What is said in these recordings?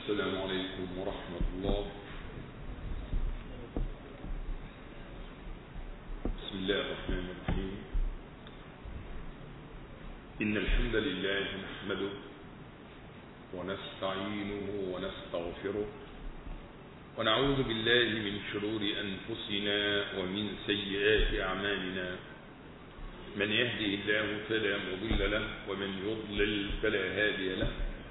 السلام عليكم ورحمة الله بسم الله الرحمن الرحيم إن الحمد لله نحمده ونستعينه ونستغفره ونعوذ بالله من شرور أنفسنا ومن سيئات أعمالنا من يهدي الله فلا مضل له ومن يضلل فلا هادي له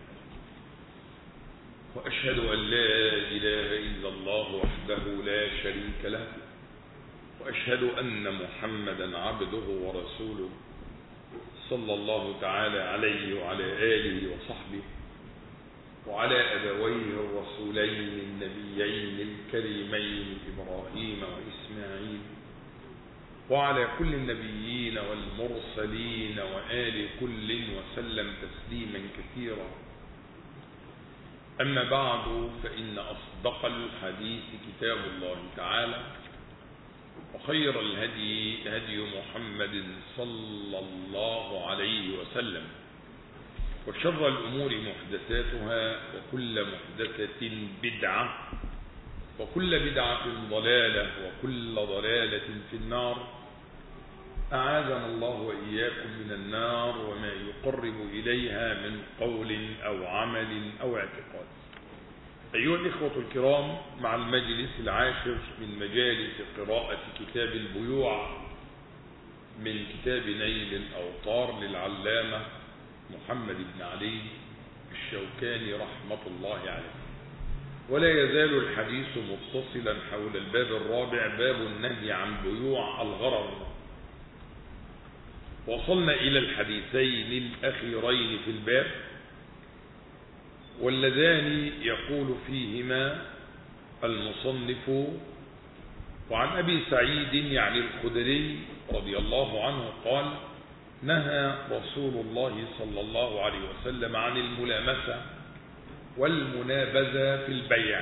وأشهد أن لا إله إلا الله وحده لا شريك له وأشهد أن محمدا عبده ورسوله صلى الله تعالى عليه وعلى آله وصحبه وعلى أبويه الرسولين النبيين الكريمين إبراهيم وإسماعيل وعلى كل النبيين والمرسلين وآل كل وسلم تسليما كثيرا أما بعد فإن أصدق الحديث كتاب الله تعالى وخير الهدي هدي محمد صلى الله عليه وسلم وشر الأمور محدثاتها وكل محدثة بدعة وكل بدعة ضلالة وكل ضلالة في النار أعاذنا الله وإياكم من النار وما يقرب إليها من قول أو عمل أو اعتقاد أيها الإخوة الكرام مع المجلس العاشر من مجالس قراءة كتاب البيوع من كتاب نيل الأوطار للعلامة محمد بن علي الشوكاني رحمة الله عليه ولا يزال الحديث متصلا حول الباب الرابع باب النهي عن بيوع الغرر وصلنا إلى الحديثين الأخيرين في الباب واللذان يقول فيهما المصنف وعن أبي سعيد يعني الخدري رضي الله عنه قال نهى رسول الله صلى الله عليه وسلم عن الملامسة والمنابذة في البيع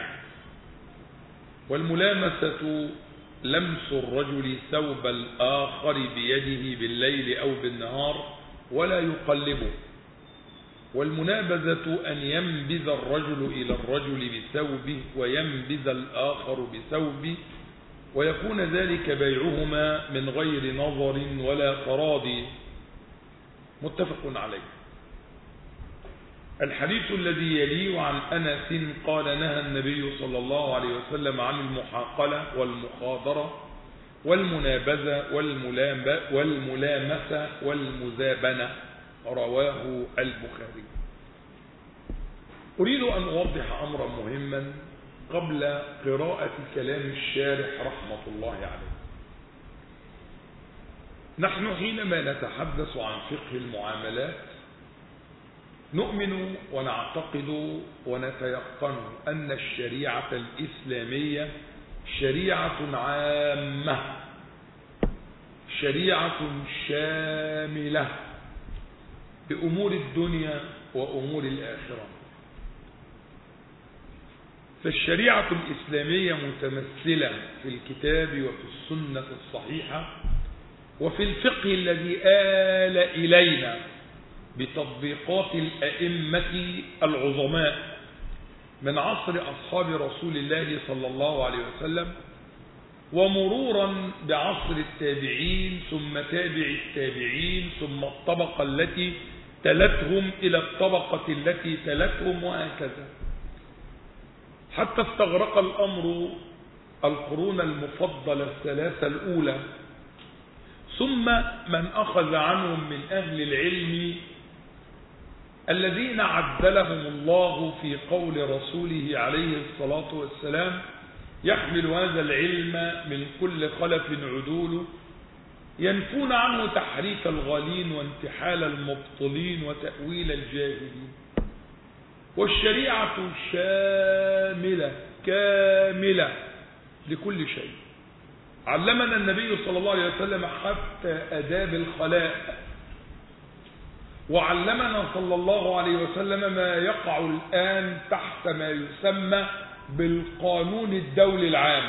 والملامسة لمس الرجل ثوب الآخر بيده بالليل أو بالنهار ولا يقلبه والمنابذة أن ينبذ الرجل إلى الرجل بثوبه وينبذ الآخر بثوبه ويكون ذلك بيعهما من غير نظر ولا تراضي متفق عليه الحديث الذي يليه عن أنس قال نهى النبي صلى الله عليه وسلم عن المحاقلة والمخاضرة والمنابذة والملامسة والمزابنة رواه البخاري أريد أن أوضح أمرا مهما قبل قراءة كلام الشارح رحمة الله عليه نحن حينما نتحدث عن فقه المعاملات نؤمن ونعتقد ونتيقن أن الشريعة الإسلامية شريعة عامة شريعة شاملة بأمور الدنيا وأمور الآخرة فالشريعة الإسلامية متمثلة في الكتاب وفي السنة الصحيحة وفي الفقه الذي آل إلينا بتطبيقات الأئمة العظماء من عصر أصحاب رسول الله صلى الله عليه وسلم ومرورا بعصر التابعين ثم تابع التابعين ثم الطبقة التي تلتهم إلى الطبقة التي تلتهم وهكذا حتى استغرق الأمر القرون المفضلة الثلاثة الأولى ثم من أخذ عنهم من أهل العلم الذين عدلهم الله في قول رسوله عليه الصلاة والسلام يحمل هذا العلم من كل خلف عدول ينفون عنه تحريف الغالين وانتحال المبطلين وتأويل الجاهلين والشريعة شاملة كاملة لكل شيء علمنا النبي صلى الله عليه وسلم حتى أداب الخلاء وعلمنا صلى الله عليه وسلم ما يقع الآن تحت ما يسمى بالقانون الدولي العام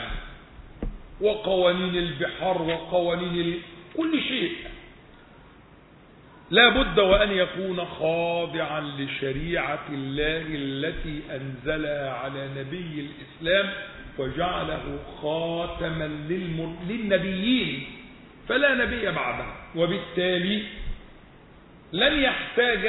وقوانين البحار وقوانين ال... كل شيء لا بد وأن يكون خاضعا لشريعة الله التي أنزلها على نبي الإسلام وجعله خاتما للنبيين فلا نبي بعده وبالتالي لن يحتاج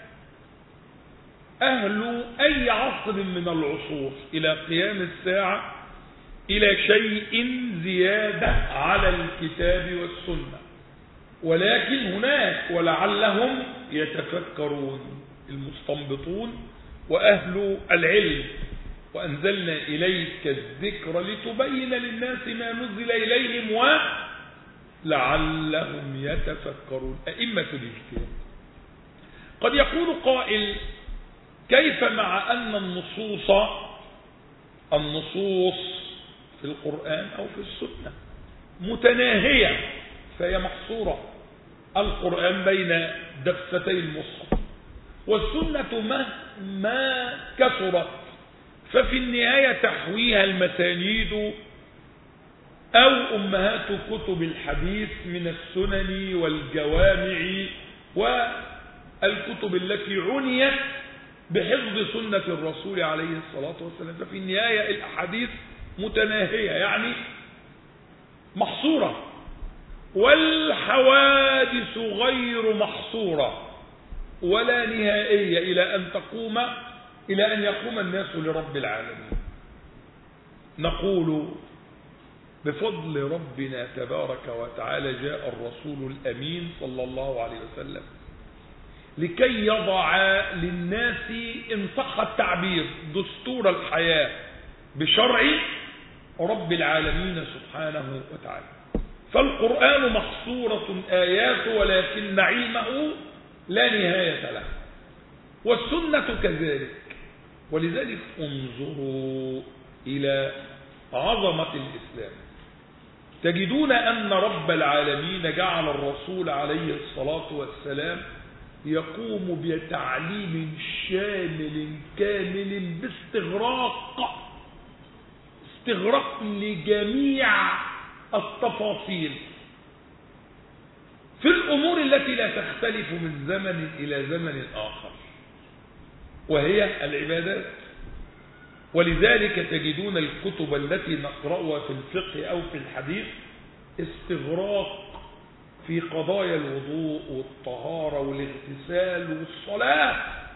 أهل أي عصر من العصور إلى قيام الساعة إلى شيء زيادة على الكتاب والسنة ولكن هناك ولعلهم يتفكرون المستنبطون وأهل العلم وأنزلنا إليك الذكر لتبين للناس ما نزل إليهم ولعلهم يتفكرون أئمة الاجتهاد قد يقول قائل كيف مع أن النصوص النصوص في القرآن أو في السنة متناهية فهي محصورة القرآن بين دفتي المصحف والسنة مهما كثرت ففي النهاية تحويها المسانيد أو أمهات كتب الحديث من السنن والجوامع والكتب التي عنيت بحفظ سنة الرسول عليه الصلاة والسلام ففي النهاية الأحاديث متناهية يعني محصورة والحوادث غير محصورة ولا نهائية إلى أن تقوم إلى أن يقوم الناس لرب العالمين نقول بفضل ربنا تبارك وتعالى جاء الرسول الأمين صلى الله عليه وسلم لكي يضع للناس إن صح التعبير دستور الحياة بشرع رب العالمين سبحانه وتعالى فالقرآن محصورة آيات ولكن علمه لا نهاية له والسنة كذلك ولذلك انظروا إلى عظمة الإسلام تجدون أن رب العالمين جعل الرسول عليه الصلاة والسلام يقوم بتعليم شامل كامل باستغراق استغراق لجميع التفاصيل في الأمور التي لا تختلف من زمن إلى زمن آخر وهي العبادات ولذلك تجدون الكتب التي نقرأها في الفقه أو في الحديث استغراق في قضايا الوضوء والطهارة والاغتسال والصلاة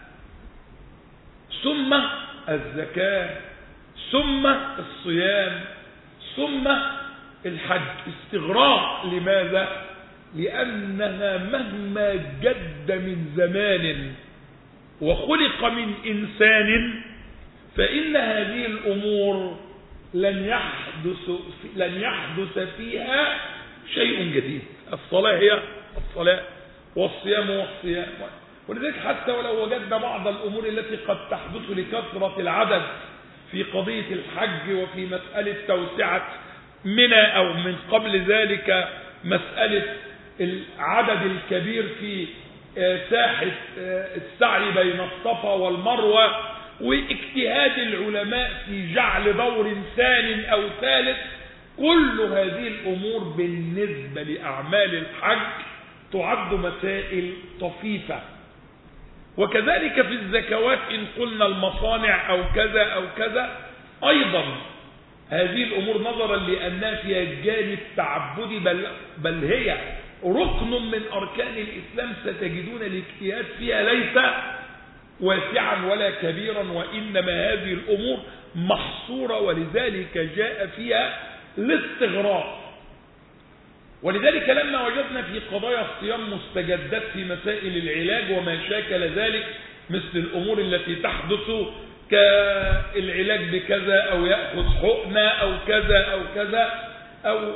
ثم الزكاة ثم الصيام ثم الحج استغراق لماذا لأنها مهما جد من زمان وخلق من إنسان فإن هذه الأمور لن يحدث لن يحدث فيها شيء جديد الصلاة هي الصلاة والصيام والصيام ولذلك حتى ولو وجدنا بعض الأمور التي قد تحدث لكثرة العدد في قضية الحج وفي مسألة توسعة منى أو من قبل ذلك مسألة العدد الكبير في ساحة السعي بين الصفا والمروة واجتهاد العلماء في جعل دور ثان أو ثالث كل هذه الأمور بالنسبة لأعمال الحج تعد مسائل طفيفة وكذلك في الزكوات إن قلنا المصانع أو كذا أو كذا أيضا هذه الأمور نظرا لأنها فيها جانب تعبدي بل, بل هي ركن من أركان الإسلام ستجدون الاجتهاد فيها ليس واسعا ولا كبيرا وإنما هذه الأمور محصورة ولذلك جاء فيها الاستغراق ولذلك لما وجدنا في قضايا الصيام مستجدات في مسائل العلاج وما شاكل ذلك مثل الأمور التي تحدث كالعلاج بكذا أو يأخذ حقنة أو كذا أو كذا أو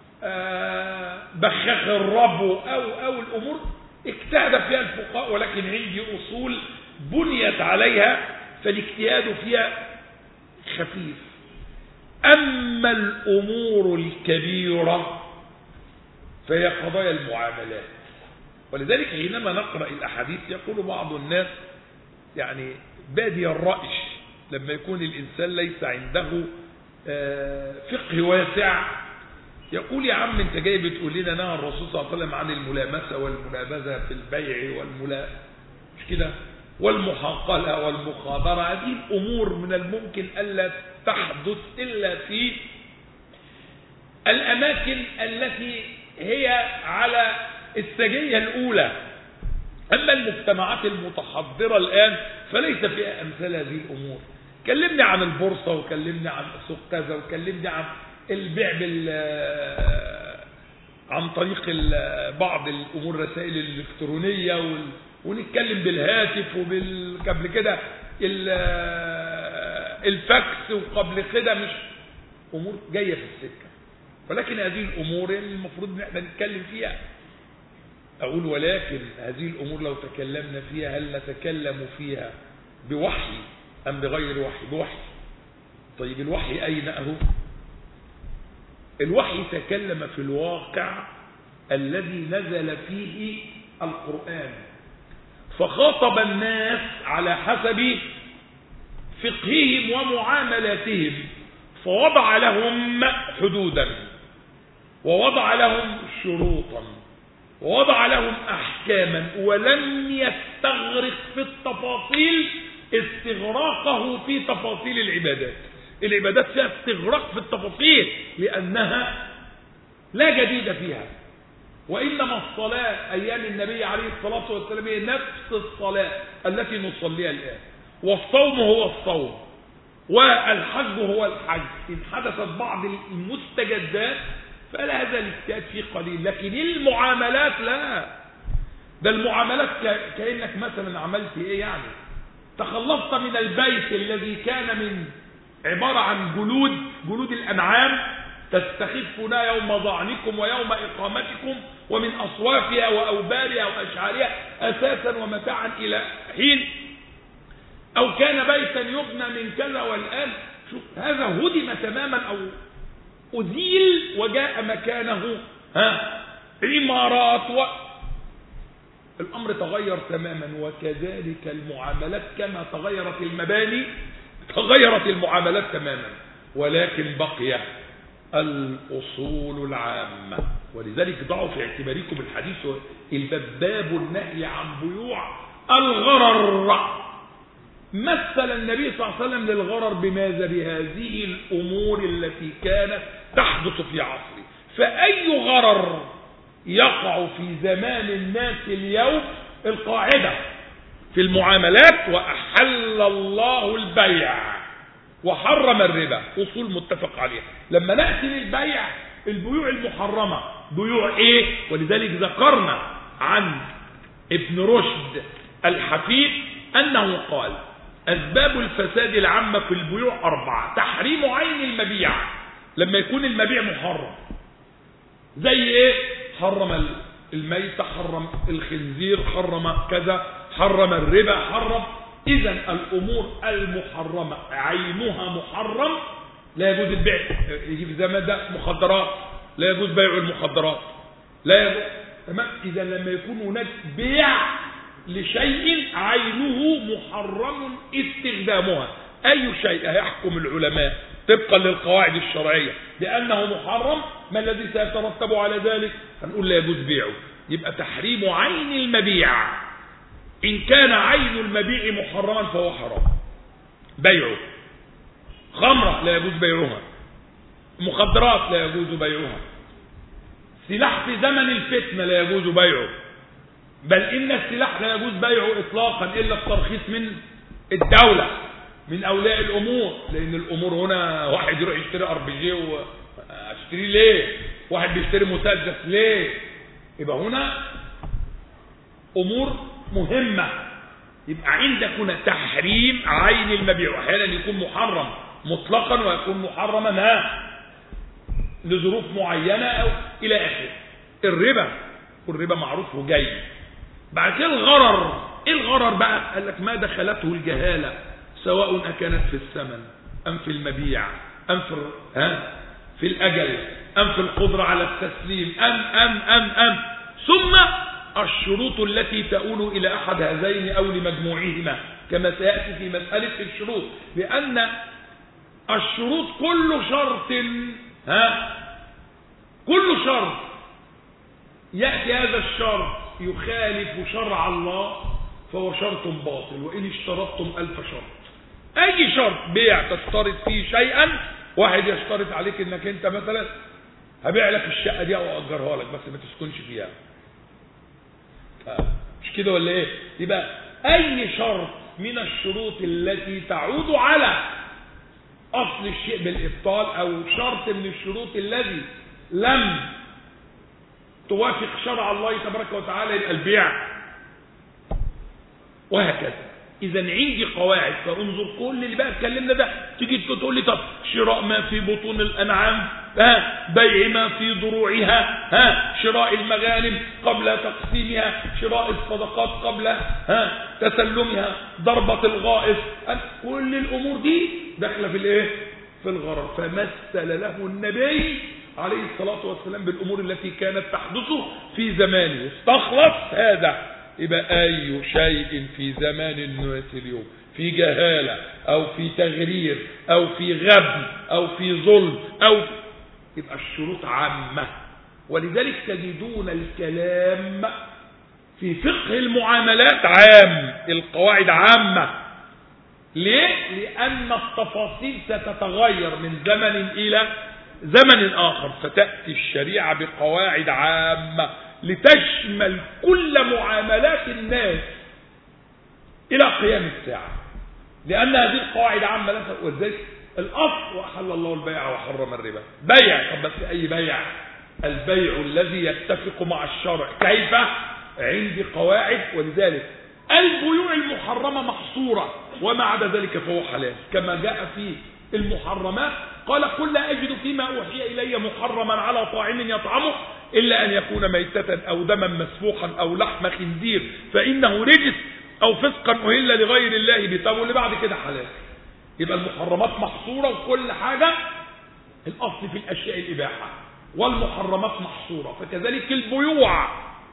بخاخ الربو أو, أو الأمور اجتهد فيها الفقهاء ولكن عندي أصول بنيت عليها فالاجتهاد فيها خفيف أما الأمور الكبيرة فهي قضايا المعاملات ولذلك حينما نقرأ الأحاديث يقول بعض الناس يعني بادي الرأي لما يكون الإنسان ليس عنده فقه واسع يقول يا عم انت جاي بتقول لنا نهى الرسول صلى الله عليه وسلم عن الملامسة والمنابذة في البيع والملا مش كده والمحاقلة والمخابرة هذه الأمور من الممكن ألا تحدث إلا في الأماكن التي هي على السجية الأولى أما المجتمعات المتحضرة الآن فليس فيها أمثال هذه الأمور كلمني عن البورصة وكلمني عن سوق كذا وكلمني عن البيع بال عن طريق بعض الأمور الرسائل الإلكترونية وال... ونتكلم بالهاتف وبال قبل كده الفاكس وقبل كده مش أمور جاية في السكة ولكن هذه الأمور المفروض ان احنا نتكلم فيها أقول ولكن هذه الأمور لو تكلمنا فيها هل نتكلم فيها بوحي أم بغير وحي بوحي طيب الوحي أين أهو الوحي تكلم في الواقع الذي نزل فيه القرآن فخاطب الناس على حسب فقههم ومعاملاتهم فوضع لهم حدودا ووضع لهم شروطا ووضع لهم أحكاما ولم يستغرق في التفاصيل استغراقه في تفاصيل العبادات العبادات فيها استغراق في التفاصيل لأنها لا جديد فيها وإنما الصلاة أيام النبي عليه الصلاة والسلام هي نفس الصلاة التي نصليها الآن والصوم هو الصوم والحج هو الحج إن حدثت بعض المستجدات فلا هذا الاجتهاد فيه قليل لكن المعاملات لا ده المعاملات كأنك مثلا عملت ايه يعني تخلصت من البيت الذي كان من عبارة عن جلود جلود الأنعام تستخفنا يوم ضعنكم ويوم إقامتكم ومن أصوافها وأوبارها وأشعارها أساسا ومتاعا إلى حين أو كان بيتا يبنى من كذا والآن شوف هذا هدم تماما أو أزيل وجاء مكانه ها عمارات و... الأمر تغير تماما وكذلك المعاملات كما تغيرت المباني تغيرت المعاملات تماما ولكن بقي الأصول العامة ولذلك ضعوا في اعتباركم الحديث الباب النهي عن بيوع الغرر مثل النبي صلى الله عليه وسلم للغرر بماذا بهذه الأمور التي كانت تحدث في عصره فأي غرر يقع في زمان الناس اليوم القاعدة في المعاملات وأحل الله البيع وحرم الربا أصول متفق عليها لما نأتي للبيع البيوع المحرمة بيوع ايه ولذلك ذكرنا عن ابن رشد الحفيد أنه قال أسباب الفساد العامة في البيوع أربعة تحريم عين المبيع لما يكون المبيع محرم زي ايه حرم الميت حرم الخنزير حرم كذا حرم الربا حرم اذا الامور المحرمة عينها محرم لا يجوز البيع يجي في زمان ده مخدرات لا يجوز بيع المخدرات لا يجوز تمام اذا لما يكون هناك بيع لشيء عينه محرم استخدامها اي شيء هيحكم العلماء طبقا للقواعد الشرعية بأنه محرم ما الذي سيترتب على ذلك هنقول لا يجوز بيعه يبقى تحريم عين المبيع إن كان عين المبيع محرما فهو حرام بيعه خمرة لا يجوز بيعها مخدرات لا يجوز بيعها سلاح في زمن الفتنة لا يجوز بيعه بل إن السلاح لا يجوز بيعه إطلاقا إلا الترخيص من الدولة من أولياء الأمور لأن الأمور هنا واحد يروح يشتري ار بي جي واشتري ليه واحد بيشتري مسدس ليه يبقى هنا أمور مهمة يبقى عندك هنا تحريم عين المبيع وأحيانا يكون محرم مطلقا ويكون محرما ها لظروف معينة أو إلى آخره الربا والربا معروف وجاي بعد كده الغرر ايه الغرر بقى قال لك ما دخلته الجهاله سواء أكانت في الثمن أم في المبيع أم في ها في الأجل أم في القدرة على التسليم أم أم أم أم ثم الشروط التي تؤول إلى أحد هذين أو لمجموعهما كما سيأتي في مسألة الشروط لأن الشروط كل شرط ها كل شرط يأتي هذا الشرط يخالف شرع الله فهو شرط باطل وإن اشترطتم ألف شرط أي شرط بيع تشترط فيه شيئا واحد يشترط عليك انك انت مثلا هبيع لك الشقة دي او اجرها لك بس ما تسكنش فيها مش كده ولا ايه يبقى اي شرط من الشروط التي تعود على اصل الشيء بالابطال او شرط من الشروط الذي لم توافق شرع الله تبارك وتعالى يبقى البيع وهكذا اذا عندي قواعد فانظر كل اللي بقى اتكلمنا ده تيجي تقول لي طب شراء ما في بطون الانعام ها بيع ما في ضروعها ها شراء المغانم قبل تقسيمها شراء الصدقات قبل ها تسلمها ضربة الغائص كل الامور دي داخله في الايه في الغرر فمثل له النبي عليه الصلاة والسلام بالامور التي كانت تحدث في زمانه استخلص هذا يبقى أي شيء في زمان الناس اليوم في جهالة أو في تغرير أو في غبن أو في ظلم أو يبقى الشروط عامة ولذلك تجدون الكلام في فقه المعاملات عام القواعد عامة ليه؟ لأن التفاصيل ستتغير من زمن إلى زمن آخر فتأتي الشريعة بقواعد عامة لتشمل كل معاملات الناس إلى قيام الساعة لأن هذه القواعد عامة لا وذلك الأصل وأحل الله البيع وحرم الربا بيع طب بس أي بيع البيع الذي يتفق مع الشرع كيف عندي قواعد ولذلك البيوع المحرمة محصورة وما عدا ذلك فهو حلال كما جاء في المحرمات قال قل لا أجد فيما أوحي إلي محرما على طاعم يطعمه إلا أن يكون ميتة أو دما مسفوحا أو لحم خنزير فإنه رجس أو فسقا أهل لغير الله بتاب واللي بعد كده حلال يبقى المحرمات محصورة وكل حاجة الأصل في الأشياء الإباحة والمحرمات محصورة فكذلك البيوع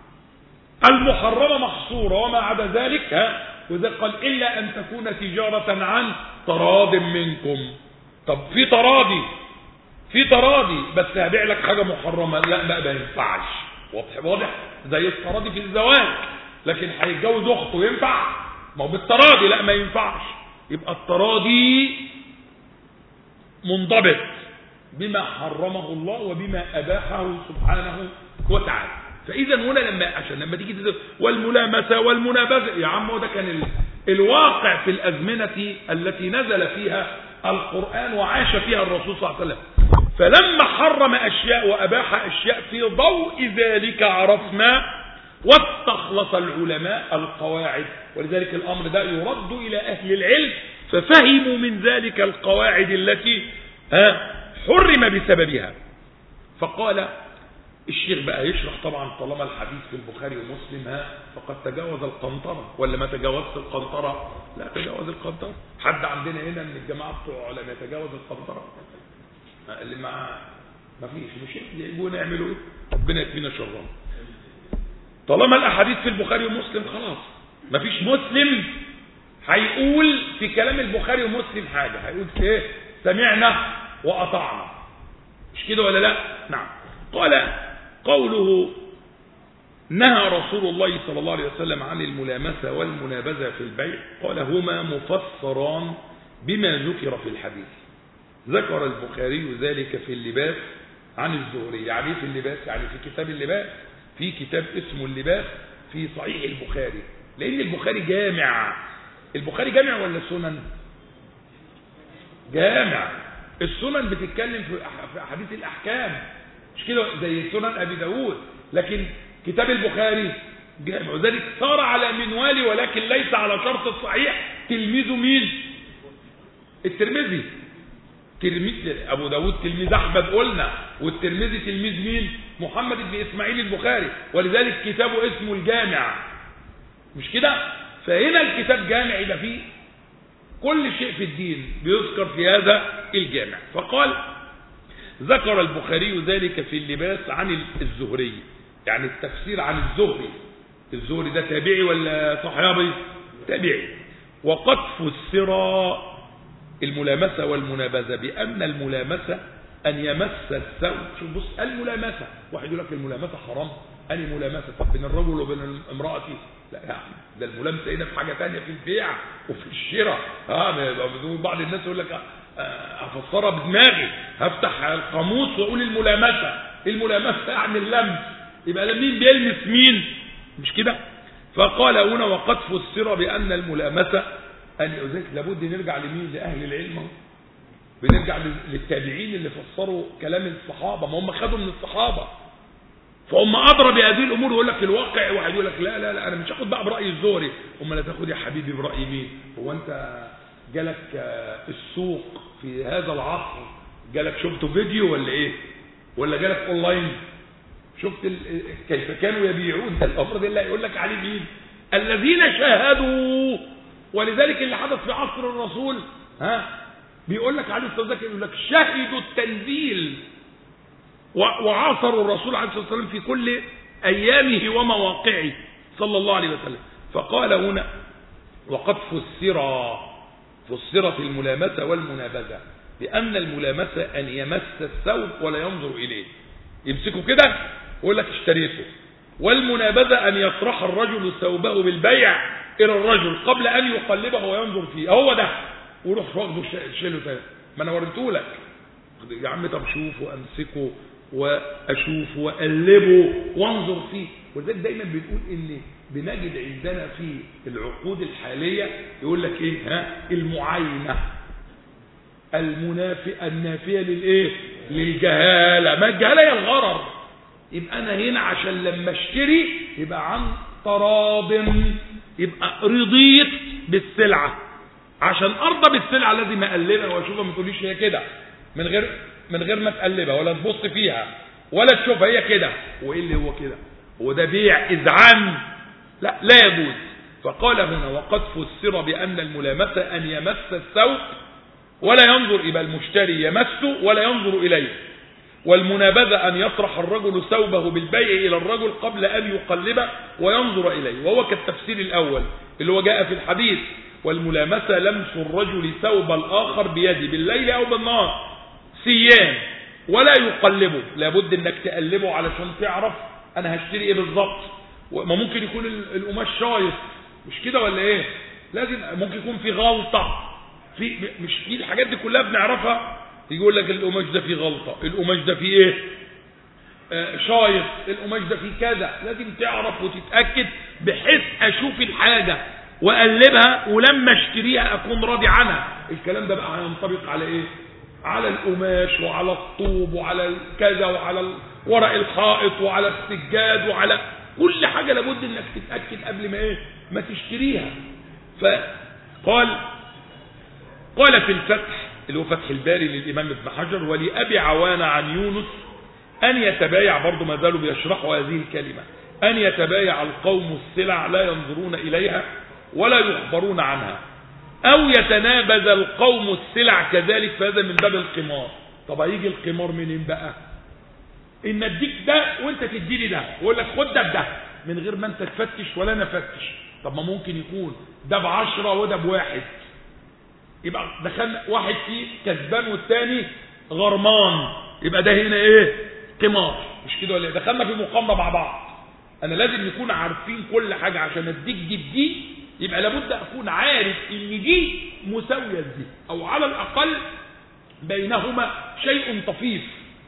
المحرمة محصورة وما عدا ذلك ها وذا قال إلا أن تكون تجارة عن تراض منكم طب في تراضي في تراضي بس هبيع لك حاجة محرمة لا لا ما ينفعش واضح واضح زي التراضي في الزواج لكن هيتجوز اخته ينفع ما هو بالتراضي لا ما ينفعش يبقى التراضي منضبط بما حرمه الله وبما اباحه سبحانه وتعالى فاذا هنا لما عشان لما تيجي تزوج والملامسه والمنابذه يا عم ده كان ال... الواقع في الازمنه التي نزل فيها القران وعاش فيها الرسول صلى الله عليه وسلم فلما حرم أشياء وأباح أشياء في ضوء ذلك عرفنا واستخلص العلماء القواعد ولذلك الأمر ده يرد إلى أهل العلم ففهموا من ذلك القواعد التي حرم بسببها فقال الشيخ بقى يشرح طبعا طالما الحديث في البخاري ومسلم ها فقد تجاوز القنطرة ولا ما تجاوزت القنطرة لا تجاوز القنطرة حد عندنا هنا من الجماعة بتوع لم يتجاوز القنطرة اللي مع ما فيش مش يجيبونا يعملوا ايه ربنا يكفينا شرهم طالما الاحاديث في البخاري ومسلم خلاص ما فيش مسلم هيقول في كلام البخاري ومسلم حاجه هيقول ايه سمعنا واطعنا مش كده ولا لا نعم قال قوله نهى رسول الله صلى الله عليه وسلم عن الملامسه والمنابذه في البيع قال هما مفسران بما ذكر في الحديث ذكر البخاري ذلك في اللباس عن الزهري يعني في اللباس يعني في كتاب اللباس في كتاب اسمه اللباس في صحيح البخاري لان البخاري جامع البخاري جامع ولا سنن جامع السنن بتتكلم في احاديث الاحكام مش كده زي سنن ابي داود لكن كتاب البخاري جامع وذلك صار على منوالي ولكن ليس على شرط الصحيح تلميذه مين الترمذي تلميذ ابو داود تلميذ احمد قلنا والترمذي تلميذ مين محمد بن اسماعيل البخاري ولذلك كتابه اسمه الجامع مش كده فهنا الكتاب جامع يبقى فيه كل شيء في الدين بيذكر في هذا الجامع فقال ذكر البخاري ذلك في اللباس عن الزهري يعني التفسير عن الزهري الزهري ده تابعي ولا صحابي تابعي وقد فسر الملامسة والمنابذة بأن الملامسة أن يمس الثوب شوف بص الملامسة واحد يقول لك الملامسة حرام أني ملامسة طب بين الرجل وبين امرأة لا يا عم ده الملامسة هنا في حاجة تانية في البيع وفي الشراء اه بعض الناس يقول لك افسرها بدماغي هفتح القاموس واقول الملامسة الملامسة يعني اللمس يبقى مين بيلمس مين مش كده فقال هنا وقد فسر بأن الملامسة أن ذلك لابد نرجع لمين لأهل العلم بنرجع للتابعين اللي فسروا كلام الصحابة ما هم خدوا من الصحابة فهم أدرى بهذه الأمور يقول لك الواقع واحد يقول لك لا لا لا أنا مش هاخد بقى برأي الزهري أما لا تاخد يا حبيبي برأي مين هو أنت جالك السوق في هذا العصر جالك شفته فيديو ولا إيه ولا جالك أونلاين شفت كيف كانوا يبيعون ده الأمر ده اللي هيقول لك عليه مين الذين شاهدوا ولذلك اللي حدث في عصر الرسول ها بيقول لك عليه الصلاه والسلام يقول لك شهدوا التنزيل وعاصروا الرسول عليه الصلاه والسلام في كل ايامه ومواقعه صلى الله عليه وسلم فقال هنا وقد فسر فسرت الملامسه والمنابذه بان الملامسه ان يمس الثوب ولا ينظر اليه يمسكه كده ويقول لك اشتريته والمنابذه ان يطرح الرجل ثوبه بالبيع الى الرجل قبل ان يقلبه وينظر فيه هو ده وروح واخده شيله تاني ما انا وريته لك يا عم طب شوفه امسكه واشوفه واقلبه وانظر فيه ولذلك دايما بنقول ان بنجد عندنا في العقود الحاليه يقول لك ايه ها المعاينه المنافئه النافيه للايه للجهاله ما الجهاله هي الغرر يبقى انا هنا عشان لما اشتري يبقى عن تراض يبقى رضيت بالسلعه عشان ارضى بالسلعه لازم اقلبها واشوفها ما تقوليش هي كده من غير من غير ما تقلبها ولا تبص فيها ولا تشوفها هي كده وايه اللي هو كده هو ده بيع اذعان لا لا يجوز فقال هنا وقد فسر بان الملامسه ان يمس الثوب ولا ينظر يبقى المشتري يمسه ولا ينظر اليه والمنابذة أن يطرح الرجل ثوبه بالبيع إلى الرجل قبل أن يقلبه وينظر إليه وهو كالتفسير الأول اللي هو جاء في الحديث والملامسة لمس الرجل ثوب الآخر بيده بالليل أو بالنهار سيان ولا يقلبه لابد انك تقلبه علشان تعرف انا هشتري ايه بالظبط ما ممكن يكون القماش شايط مش كده ولا ايه لازم ممكن يكون في غلطة في مش دي الحاجات دي كلها بنعرفها يقول لك القماش ده فيه غلطة القماش ده فيه ايه آه شايط القماش ده فيه كذا لازم تعرف وتتأكد بحيث اشوف الحاجة واقلبها ولما اشتريها اكون راضي عنها الكلام ده بقى هينطبق على ايه على القماش وعلى الطوب وعلى كذا وعلى ورق الحائط وعلى السجاد وعلى كل حاجة لابد انك تتأكد قبل ما ايه ما تشتريها فقال قال في الفتح اللي هو فتح الباري للإمام ابن حجر ولأبي عوان عن يونس أن يتبايع برضه ما زالوا بيشرحوا هذه الكلمة أن يتبايع القوم السلع لا ينظرون إليها ولا يخبرون عنها أو يتنابذ القوم السلع كذلك فهذا من باب القمار طب هيجي القمار منين بقى إن أديك ده وأنت تديني ده ويقول لك خد ده بده من غير ما أنت تفتش ولا أنا أفتش طب ما ممكن يكون ده بعشرة وده بواحد يبقى دخلنا واحد فيه كسبان والتاني غرمان يبقى ده هنا ايه قمار مش كده ولا دخلنا في مقامره مع بعض انا لازم نكون عارفين كل حاجه عشان اديك دي بدي يبقى لابد اكون عارف ان دي مساويه لدي او على الاقل بينهما شيء طفيف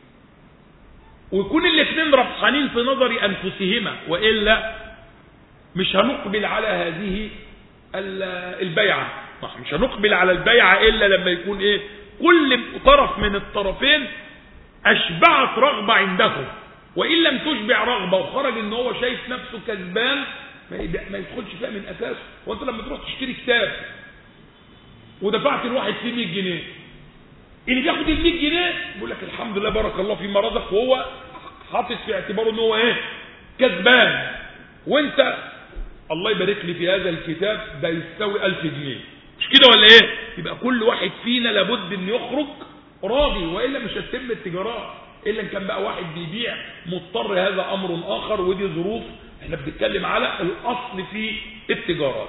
ويكون الاثنين ربحانين في نظر انفسهما والا مش هنقبل على هذه البيعه مش هنقبل على البيعة إلا لما يكون إيه كل طرف من الطرفين أشبعت رغبة عنده وإن لم تشبع رغبة وخرج إن هو شايف نفسه كسبان ما يدخلش فيها من أساسه وأنت لما تروح تشتري كتاب ودفعت الواحد فيه 100 جنيه اللي بياخد ال 100 جنيه بيقول لك الحمد لله بارك الله فيما رزق وهو حاطط في اعتباره ان هو ايه كسبان وانت الله يبارك لي في هذا الكتاب ده يستوي 1000 جنيه مش كده ولا ايه يبقى كل واحد فينا لابد ان يخرج راضي والا مش هتتم التجارات الا ان كان بقى واحد بيبيع مضطر هذا امر اخر ودي ظروف احنا بنتكلم على الاصل في التجارات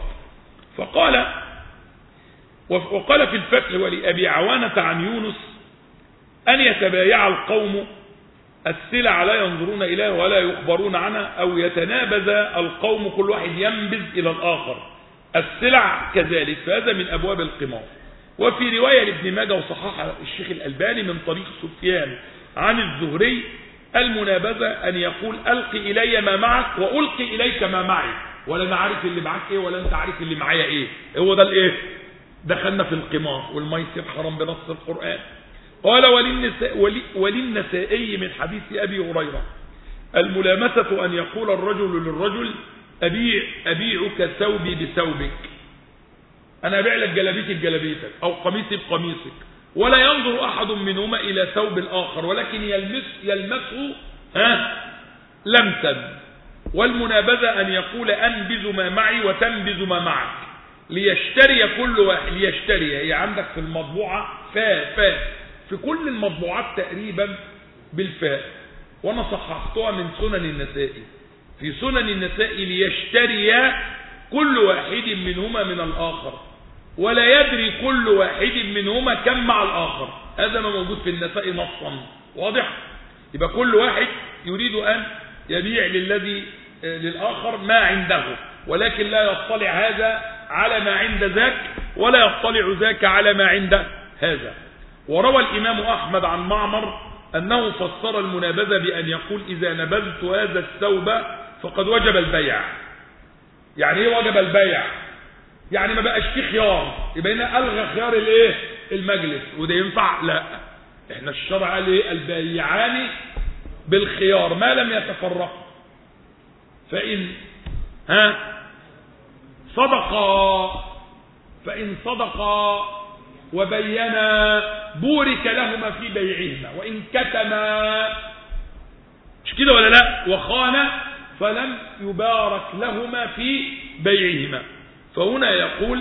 فقال وقال في الفتح ولأبي عوانة عن يونس أن يتبايع القوم السلع لا ينظرون إليها ولا يخبرون عنها أو يتنابذ القوم كل واحد ينبذ إلى الآخر السلع كذلك فهذا من أبواب القمار وفي رواية لابن ماجه وصححها الشيخ الألباني من طريق سفيان عن الزهري المنابذة أن يقول ألقي إلي ما معك وألقي إليك ما معي ولا أنا عارف اللي معاك إيه ولا أنت عارف اللي معايا إيه هو ده الإيه دخلنا في القمار والميسر حرام بنص القرآن قال وللنساء ولي وللنسائي من حديث أبي هريرة الملامسة أن يقول الرجل للرجل أبيع أبيعك ثوبي بثوبك أنا أبيع لك جلابيتي بجلابيتك أو قميصي بقميصك ولا ينظر أحد منهما إلى ثوب الآخر ولكن يلمس يلمسه ها لمسا والمنابذة أن يقول أنبذ ما معي وتنبذ ما معك ليشتري كل واحد ليشتري هي عندك في المطبوعة فاء فاء في كل المطبوعات تقريبا بالفاء وانا صححتها من سنن النسائي في سنن النسائي ليشتري كل واحد منهما من الآخر ولا يدري كل واحد منهما كم مع الآخر هذا ما موجود في النساء نصا واضح يبقى كل واحد يريد أن يبيع للذي للآخر ما عنده ولكن لا يطلع هذا على ما عند ذاك ولا يطلع ذاك على ما عند هذا وروى الإمام أحمد عن معمر أنه فسر المنابذة بأن يقول إذا نبذت هذا الثوب فقد وجب البيع يعني ايه وجب البيع يعني ما بقاش فيه خيار يبقى هنا الغى خيار الايه المجلس وده ينفع لا احنا الشرع قال ايه البيعان بالخيار ما لم يتفرقا فان ها صدقا فان صدقا وبينا بورك لهما في بيعهما وان كتما مش كده ولا لا وخان فلم يبارك لهما في بيعهما فهنا يقول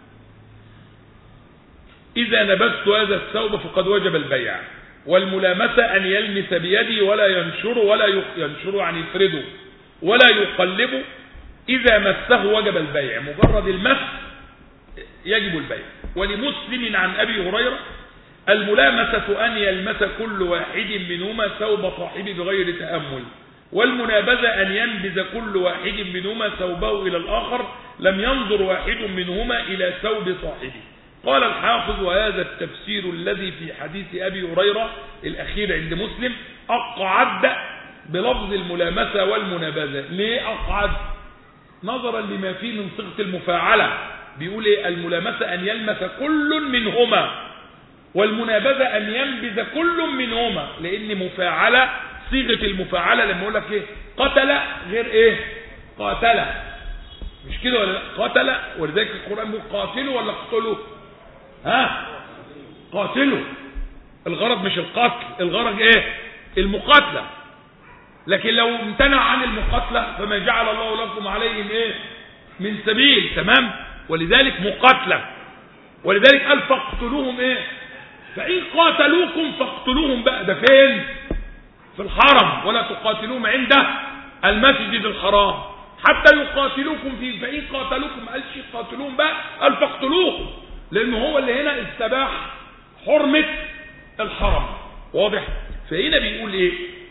إذا نبذت هذا الثوب فقد وجب البيع والملامسة أن يلمس بيدي ولا ينشر ولا ينشر يعني يفرده ولا يقلبه إذا مسه وجب البيع مجرد المس يجب البيع ولمسلم عن أبي هريرة الملامسة أن يلمس كل واحد منهما ثوب صاحبه بغير تأمل والمنابذة أن ينبذ كل واحد منهما ثوبه إلى الآخر لم ينظر واحد منهما إلى ثوب صاحبه قال الحافظ وهذا التفسير الذي في حديث أبي هريرة الأخير عند مسلم أقعد بلفظ الملامسة والمنابذة ليه أقعد نظرا لما فيه من صيغة المفاعلة بيقول إيه الملامسة أن يلمس كل منهما والمنابذة أن ينبذ كل منهما لأن مفاعلة صيغة المفاعلة لما يقول لك إيه قتل غير إيه قاتل مش كده ولا لا قتل ولذلك القرآن بيقول قاتلوا ولا اقتلوا ها قاتلوا الغرض مش القتل الغرض ايه المقاتلة لكن لو امتنع عن المقاتلة فما جعل الله لكم عليهم ايه من سبيل تمام ولذلك مقاتلة ولذلك قال فاقتلوهم ايه فإن قاتلوكم فاقتلوهم بقى ده فين في الحرم ولا تقاتلوهم عند المسجد الحرام حتى يقاتلوكم فيه فإن قاتلوكم قالش قاتلوهم بقى قال فاقتلوهم لأنه هو اللي هنا استباح حرمة الحرم واضح فهنا بيقول ايه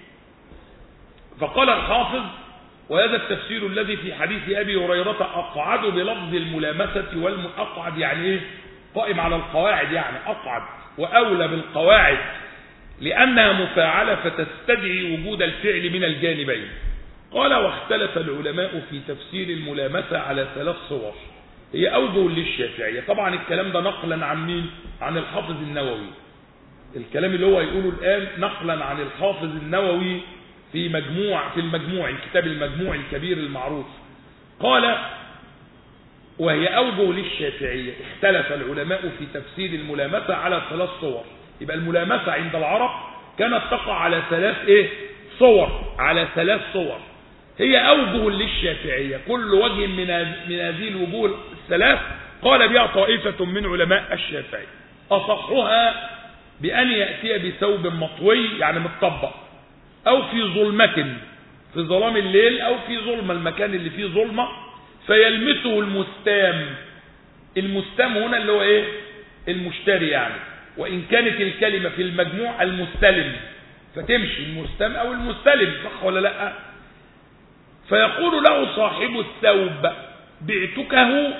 فقال الحافظ وهذا التفسير الذي في حديث أبي هريرة أقعد بلفظ الملامسة والمقعد يعني ايه قائم على القواعد يعني أقعد وأولى بالقواعد لأنها مفاعلة فتستدعي وجود الفعل من الجانبين قال واختلف العلماء في تفسير الملامسة على ثلاث صور هي أوجه للشافعية طبعا الكلام ده نقلا عن مين عن الحافظ النووي الكلام اللي هو يقوله الآن نقلا عن الحافظ النووي في مجموع في المجموع الكتاب المجموع الكبير المعروف قال وهي أوجه للشافعية اختلف العلماء في تفسير الملامسة على ثلاث صور يبقى الملامسة عند العرب كانت تقع على ثلاث ايه صور على ثلاث صور هي أوجه للشافعية كل وجه من من هذه الوجوه الثلاث قال بها طائفة من علماء الشافعي أصحها بأن يأتي بثوب مطوي يعني متطبق أو في ظلمة في ظلام الليل أو في ظلمة المكان اللي فيه ظلمة فيلمسه المستام المستام هنا اللي هو ايه المشتري يعني وإن كانت الكلمة في المجموع المستلم فتمشي المستلم أو المستلم صح ولا لا فيقول له صاحب الثوب بعتكه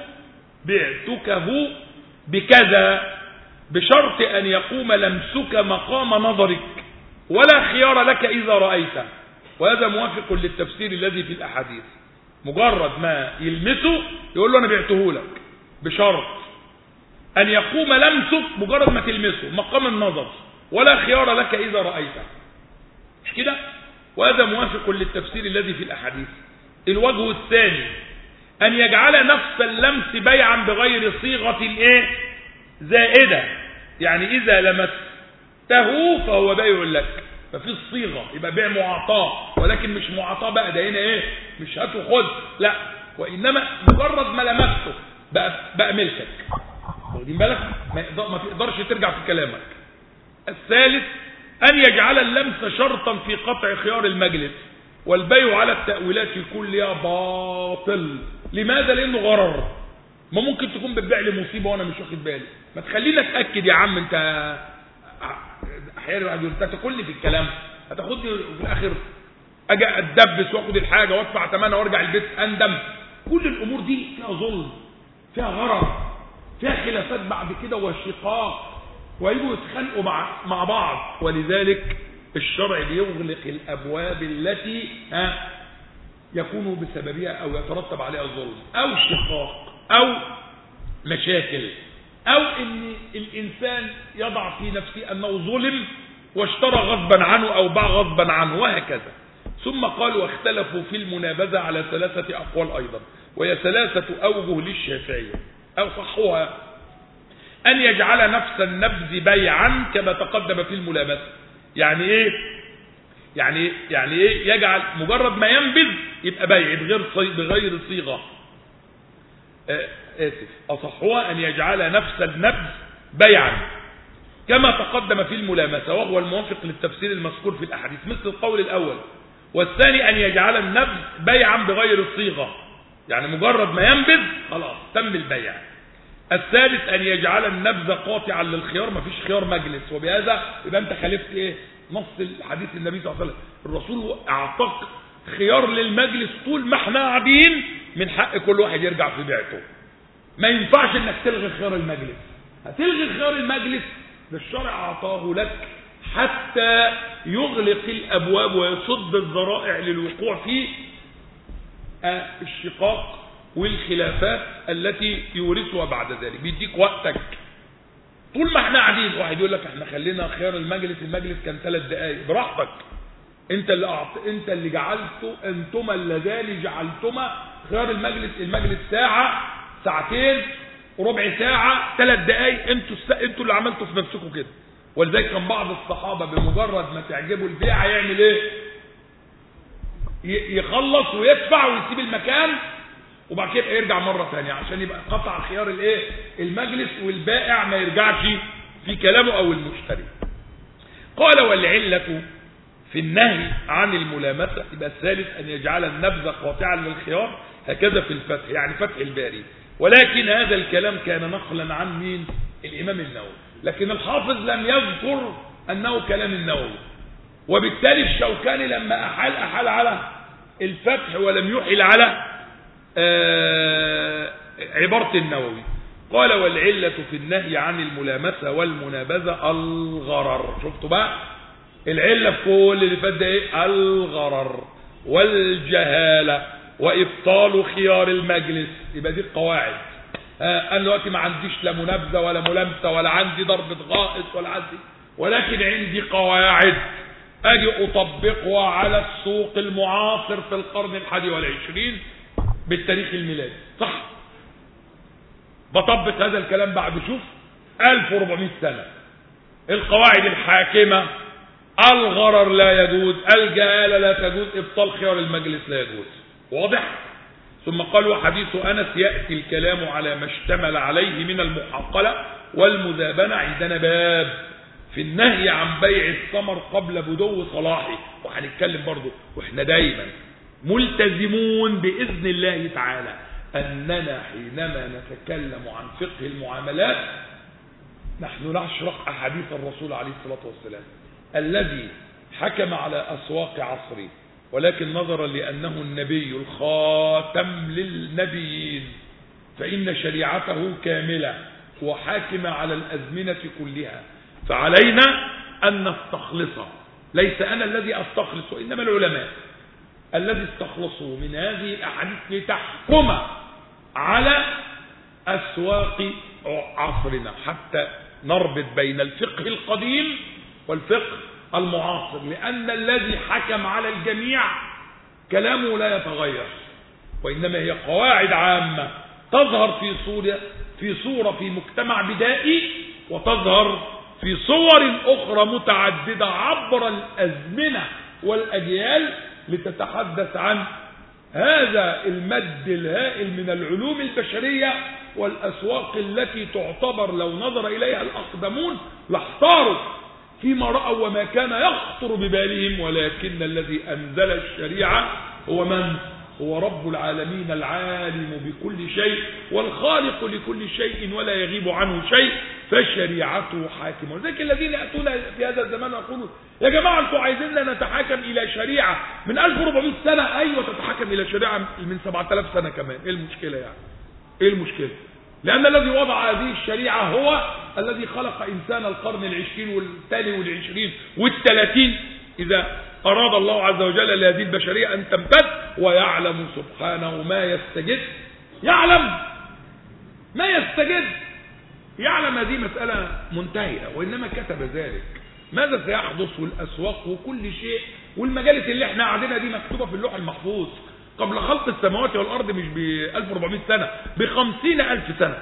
بعتكه بكذا بشرط أن يقوم لمسك مقام نظرك ولا خيار لك إذا رأيته وهذا موافق للتفسير الذي في الأحاديث مجرد ما يلمسه يقول له أنا بعته لك بشرط أن يقوم لمسك مجرد ما تلمسه مقام النظر ولا خيار لك إذا رأيته مش كده وهذا موافق للتفسير الذي في الأحاديث الوجه الثاني أن يجعل نفس اللمس بيعا بغير صيغة إيه زائدة يعني إذا لمسته فهو بيع لك ففي الصيغة يبقى بيع معاطاة ولكن مش معاطاة بقى ده هنا إيه مش هات وخد لا وإنما مجرد ما لمسته بقى, بقى ملكك واخدين بالك ما, ما تقدرش ترجع في كلامك الثالث أن يجعل اللمس شرطا في قطع خيار المجلس والبيع على التأويلات كلها باطل لماذا لأنه غرر ما ممكن تكون بتبيع لي مصيبة وأنا مش واخد بالي ما تخلينا اتأكد يا عم أنت أحيانا واحد يقول أنت تاكلني في الكلام هتاخدني وفي الآخر أجي أتدبس وآخد الحاجة وأدفع ثمنها وأرجع البيت أندم كل الأمور دي فيها ظلم فيها غرر فيها خلافات بعد كده وشقاق ويجوا يتخانقوا مع مع بعض ولذلك الشرع بيغلق الابواب التي ها يكون بسببها او يترتب عليها الظلم او شقاق او مشاكل او ان الانسان يضع في نفسه انه ظلم واشترى غصبا عنه او باع غصبا عنه وهكذا ثم قالوا واختلفوا في المنابذة على ثلاثة أقوال أيضا وهي ثلاثة أوجه للشافعية أو صحوها أن يجعل نفس النبذ بيعا كما تقدم في الملامسة يعني إيه يعني يعني إيه يجعل مجرد ما ينبذ يبقى بيع بغير بغير صيغة آه آسف أصحها أن يجعل نفس النبذ بيعا كما تقدم في الملامسة وهو الموافق للتفسير المذكور في الأحاديث مثل القول الأول والثاني أن يجعل النبذ بيعا بغير الصيغة يعني مجرد ما ينبذ خلاص تم البيع الثالث أن يجعل النبذ قاطعا للخيار ما فيش خيار مجلس وبهذا يبقى أنت خالفت إيه نص الحديث النبي صلى الله عليه وسلم الرسول أعطاك خيار للمجلس طول ما احنا قاعدين من حق كل واحد يرجع في بيعته ما ينفعش انك تلغي خيار المجلس هتلغي خيار المجلس ده الشرع اعطاه لك حتى يغلق الابواب ويصد الذرائع للوقوع في الشقاق والخلافات التي يورثها بعد ذلك بيديك وقتك طول ما احنا قاعدين واحد يقول لك احنا خلينا خيار المجلس المجلس كان ثلاث دقائق براحتك انت اللي أعط... انت اللي جعلته انتما اللذان جعلتما خيار المجلس المجلس ساعه ساعتين وربع ساعه ثلاث دقائق انتوا الس... انتوا اللي عملتوا في نفسكم كده ولذلك كان بعض الصحابه بمجرد ما تعجبه البيعه يعمل ايه يخلص ويدفع ويسيب المكان وبعد كده يرجع مرة ثانية عشان يبقى قطع خيار الايه المجلس والبائع ما يرجعش في كلامه او المشتري قال والعلة في النهي عن الملامسة يبقى الثالث ان يجعل النبذ قاطعا للخيار هكذا في الفتح يعني فتح الباري ولكن هذا الكلام كان نقلا عن مين الامام النووي لكن الحافظ لم يذكر انه كلام النووي وبالتالي الشوكاني لما احال احال على الفتح ولم يحل على آه عبارة النووي قال والعلة في النهي عن الملامسة والمنابذة الغرر شفتوا بقى العلة في كل اللي فات ده ايه الغرر والجهالة وإبطال خيار المجلس يبقى دي القواعد آه أنا دلوقتي ما عنديش لا منابذة ولا ملامسة ولا عندي ضربة غائط ولا عندي ولكن عندي قواعد أجي أطبقها على السوق المعاصر في القرن الحادي والعشرين بالتاريخ الميلادي صح بطبق هذا الكلام بعد شوف 1400 سنة القواعد الحاكمة الغرر لا يجوز الجهالة لا تجوز ابطال خيار المجلس لا يجوز واضح ثم قال وحديث أنس يأتي الكلام على ما اشتمل عليه من المحقلة والمذابنة عندنا باب في النهي عن بيع الثمر قبل بدو صلاحه وهنتكلم برضه واحنا دايما ملتزمون بإذن الله تعالى أننا حينما نتكلم عن فقه المعاملات نحن نشرح أحاديث الرسول عليه الصلاة والسلام الذي حكم على أسواق عصره ولكن نظرا لأنه النبي الخاتم للنبيين فإن شريعته كاملة وحاكمة على الأزمنة كلها فعلينا أن نستخلص ليس أنا الذي أستخلص وإنما العلماء الذي استخلصوا من هذه الأحاديث لتحكم على أسواق عصرنا حتى نربط بين الفقه القديم والفقه المعاصر لأن الذي حكم على الجميع كلامه لا يتغير وإنما هي قواعد عامة تظهر في صورة في صورة في مجتمع بدائي وتظهر في صور أخرى متعددة عبر الأزمنة والأجيال لتتحدث عن هذا المد الهائل من العلوم البشرية والأسواق التي تعتبر لو نظر إليها الأقدمون لاحتاروا فيما رأوا وما كان يخطر ببالهم ولكن الذي أنزل الشريعة هو من؟ هو رب العالمين العالم بكل شيء والخالق لكل شيء ولا يغيب عنه شيء فشريعته حاكمة ولذلك الذين يأتون في هذا الزمان ويقولون يا جماعة انتوا عايزيننا نتحاكم إلى شريعة من 1400 سنة أيوة تتحكم إلى شريعة من 7000 سنة كمان إيه المشكلة يعني إيه المشكلة لأن الذي وضع هذه الشريعة هو الذي خلق إنسان القرن العشرين والثاني والعشرين والثلاثين إذا أراد الله عز وجل لهذه البشرية أن تمتد ويعلم سبحانه ما يستجد يعلم ما يستجد يعلم هذه مسألة منتهية وإنما كتب ذلك ماذا سيحدث والأسواق وكل شيء والمجالس اللي احنا قاعدينها دي مكتوبة في اللوح المحفوظ قبل خلق السماوات والأرض مش ب 1400 سنة ب 50000 سنة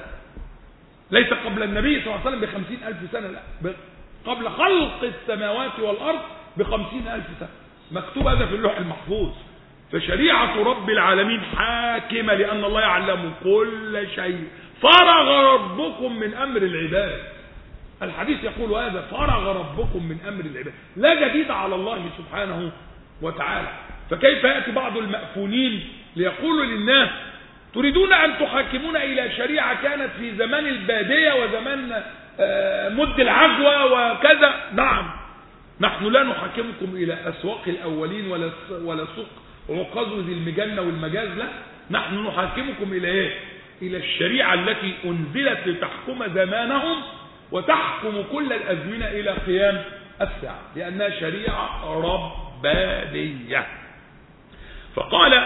ليس قبل النبي صلى الله عليه وسلم ب 50000 سنة لا قبل خلق السماوات والأرض بخمسين ألف سنة مكتوب هذا في اللوح المحفوظ فشريعة رب العالمين حاكمة لأن الله يعلم كل شيء فرغ ربكم من أمر العباد الحديث يقول هذا فرغ ربكم من أمر العباد لا جديد على الله سبحانه وتعالى فكيف يأتي بعض المأفونين ليقولوا للناس تريدون أن تحاكمون إلى شريعة كانت في زمان البادية وزمان مد العجوة وكذا نعم نحن لا نحاكمكم إلى أسواق الأولين ولا ولا سوق عكاظ ذي المجنة والمجاز لا نحن نحاكمكم إلى إيه؟ إلى الشريعة التي أنزلت لتحكم زمانهم وتحكم كل الأزمنة إلى قيام الساعة لأنها شريعة ربانية فقال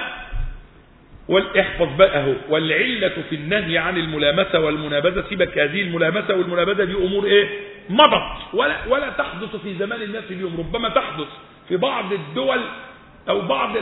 والاحفظ بقى اهو والعلة في النهي عن الملامسة والمنابذة سيبك هذه الملامسة والمنابذة دي أمور إيه مضت ولا, ولا تحدث في زمان الناس اليوم ربما تحدث في بعض الدول أو بعض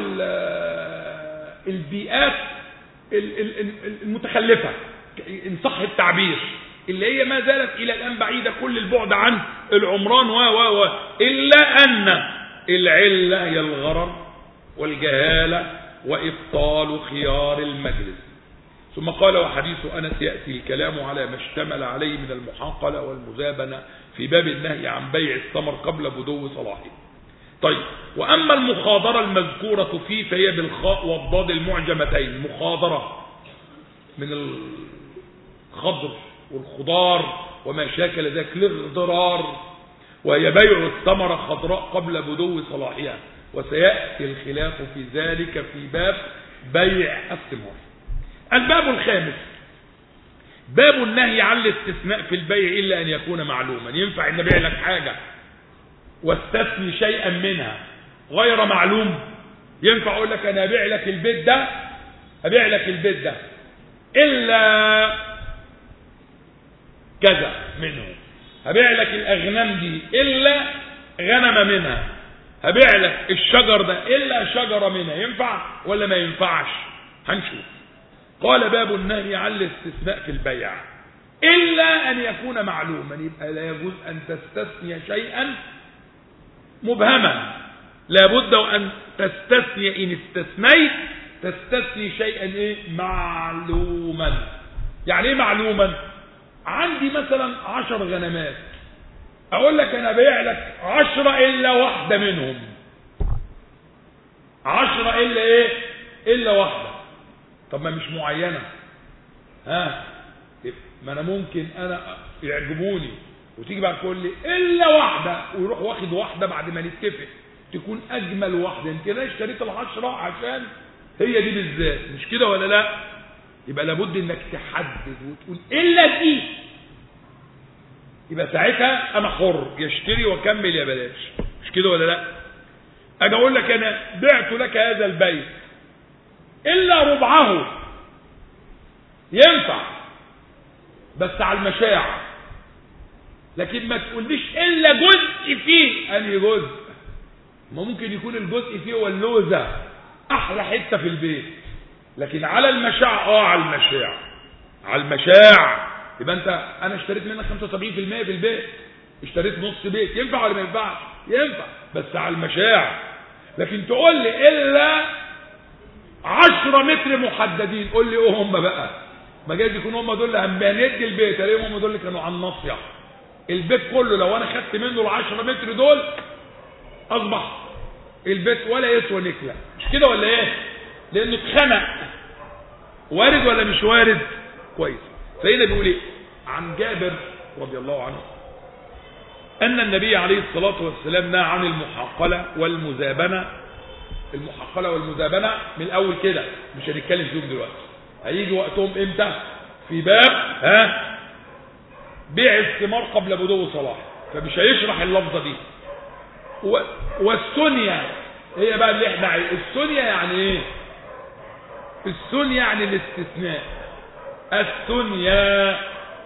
البيئات المتخلفة إن صح التعبير اللي هي ما زالت إلى الآن بعيدة كل البعد عن العمران و و و إلا أن العلة هي الغرر والجهالة وإبطال خيار المجلس ثم قال وحديث أنس يأتي الكلام على ما اشتمل عليه من المحاقلة والمزابنة في باب النهي عن بيع الثمر قبل بدو صلاحه طيب وأما المخاضرة المذكورة فيه فهي بالخاء والضاد المعجمتين مخاضرة من الخضر والخضار وما شاكل ذلك الاغضرار وهي بيع الثمرة خضراء قبل بدو صلاحها وسيأتي الخلاف في ذلك في باب بيع الثمار الباب الخامس باب النهي عن الاستثناء في البيع إلا أن يكون معلوما ينفع أن أبيع لك حاجة واستثني شيئا منها غير معلوم ينفع أقول لك أنا أبيع لك البيت ده أبيع لك البيت ده إلا كذا منه هبيع لك الأغنام دي إلا غنم منها هبيع لك الشجر ده إلا شجرة منها ينفع ولا ما ينفعش هنشوف قال باب النهي عن الاستثناء في البيع إلا أن يكون معلوما يبقى لا يجوز أن تستثني شيئا مبهما لابد أن تستثني إن استثنيت تستثني شيئا إيه معلوما يعني إيه معلوما عندي مثلا عشر غنمات أقول لك أنا بيع لك عشرة إلا واحدة منهم عشرة إلا إيه إلا واحدة طب ما مش معينة ها ما أنا ممكن أنا يعجبوني وتيجي بعد تقول لي الا واحده ويروح واخد واحده بعد ما نتفق تكون اجمل واحده يمكن انا اشتريت العشره عشان هي دي بالذات مش كده ولا لا يبقى لابد انك تحدد وتقول الا دي يبقى ساعتها انا حر يشتري واكمل يا بلاش مش كده ولا لا اجي اقول لك انا بعت لك هذا البيت الا ربعه ينفع بس على المشاع لكن ما تقوليش الا جزء فيه انهي جزء ما ممكن يكون الجزء فيه هو اللوزه احلى حته في البيت لكن على المشاع اه على المشاع على المشاع يبقى انت انا اشتريت منك 75% في البيت اشتريت نص بيت ينفع ولا ما ينفعش ينفع بس على المشاع لكن تقول لي الا 10 متر محددين قول لي ايه هم بقى ما جايز يكون هم دول اللي هندي البيت الاقيهم هم دول اللي كانوا على الناصيه البيت كله لو انا خدت منه ال 10 متر دول اصبح البيت ولا يسوى نكله مش كده ولا ايه لانه اتخنق وارد ولا مش وارد كويس فهنا بيقول ايه عن جابر رضي الله عنه ان النبي عليه الصلاه والسلام نهى عن المحاقله والمزابنه المحاقله والمزابنه من الاول كده مش هنتكلم فيهم دلوقتي هيجي وقتهم امتى في باب ها بيع الثمار قبل بدو صلاح فمش هيشرح اللفظه دي و... والسنية هي بقى اللي احنا عايز السنية يعني ايه السنية يعني الاستثناء السنية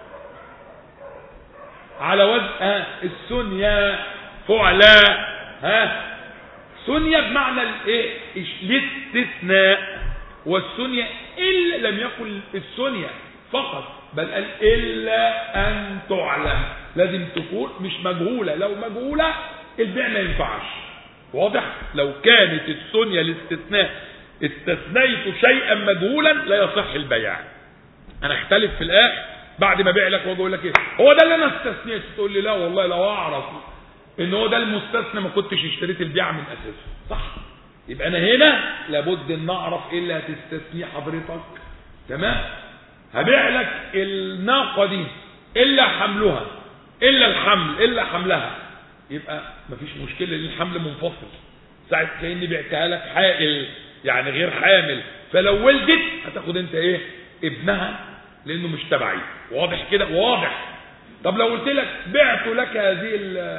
على وزن ها السنية فعلا ها سنية بمعنى الايه الاستثناء والسنية إلا لم يقل السنية فقط بل قال إلا أن تعلم لازم تكون مش مجهولة لو مجهولة البيع ما ينفعش واضح لو كانت السنية الاستثناء استثنيت شيئا مجهولا لا يصح البيع انا اختلف في الاخر بعد ما بيع لك واجي اقول لك ايه هو ده اللي انا استثنيت تقول لي لا والله لو اعرف ان هو ده المستثنى ما كنتش اشتريت البيع من اساسه صح يبقى انا هنا لابد ان اعرف ايه اللي هتستثنيه حضرتك تمام هبيع لك الناقه دي الا حملها الا الحمل الا حملها يبقى مفيش مشكله لان الحمل منفصل ساعه كاني بعتها لك حائل يعني غير حامل فلو ولدت هتاخد انت ايه ابنها لانه مش تبعي واضح كده واضح طب لو قلت لك بعت لك هذه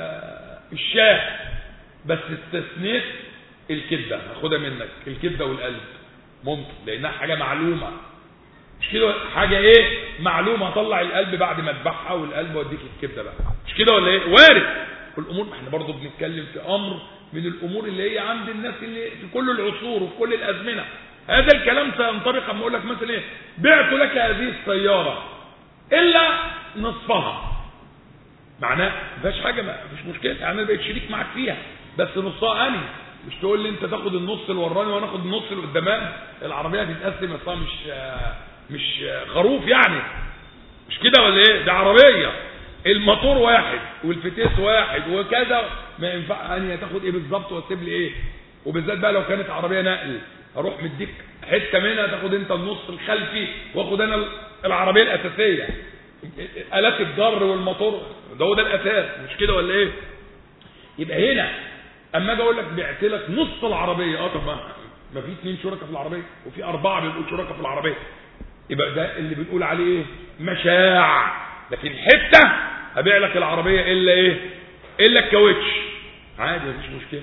الشاه بس استثنيت الكبده هاخدها منك الكبده والقلب ممكن لانها حاجه معلومه مش كده حاجه ايه معلومه اطلع القلب بعد ما اذبحها والقلب واديك الكبده بقى مش كده ولا ايه وارد الامور احنا برضه بنتكلم في امر من الامور اللي هي عند الناس اللي في كل العصور وفي كل الازمنه هذا الكلام سينطبق اما اقول لك مثلا ايه بعت لك هذه السياره الا نصفها معناه ما فيهاش حاجه ما فيش مشكله يعني انا بقيت شريك معاك فيها بس نصها اني مش تقول لي انت تاخد النص الوراني وانا اخد النص اللي قدامي العربيه هتتقسم اصلا مش مش خروف يعني مش كده ولا ايه ده عربيه الموتور واحد والفتيس واحد وكذا ما ينفع يعني تاخد ايه بالظبط وتسيب لي ايه وبالذات بقى لو كانت عربيه نقل اروح مديك حته منها تاخد انت النص الخلفي واخد انا العربيه الاساسيه الات الجر والموتور ده هو ده الاساس مش كده ولا ايه يبقى هنا اما اجي اقول لك بعت لك نص العربيه اه طب ما في اثنين شركاء في العربيه وفي اربعه بيبقوا شركاء في العربيه يبقى ده اللي بنقول عليه ايه مشاع لكن حته ابيع لك العربيه الا ايه الا الكاوتش عادي مفيش مشكله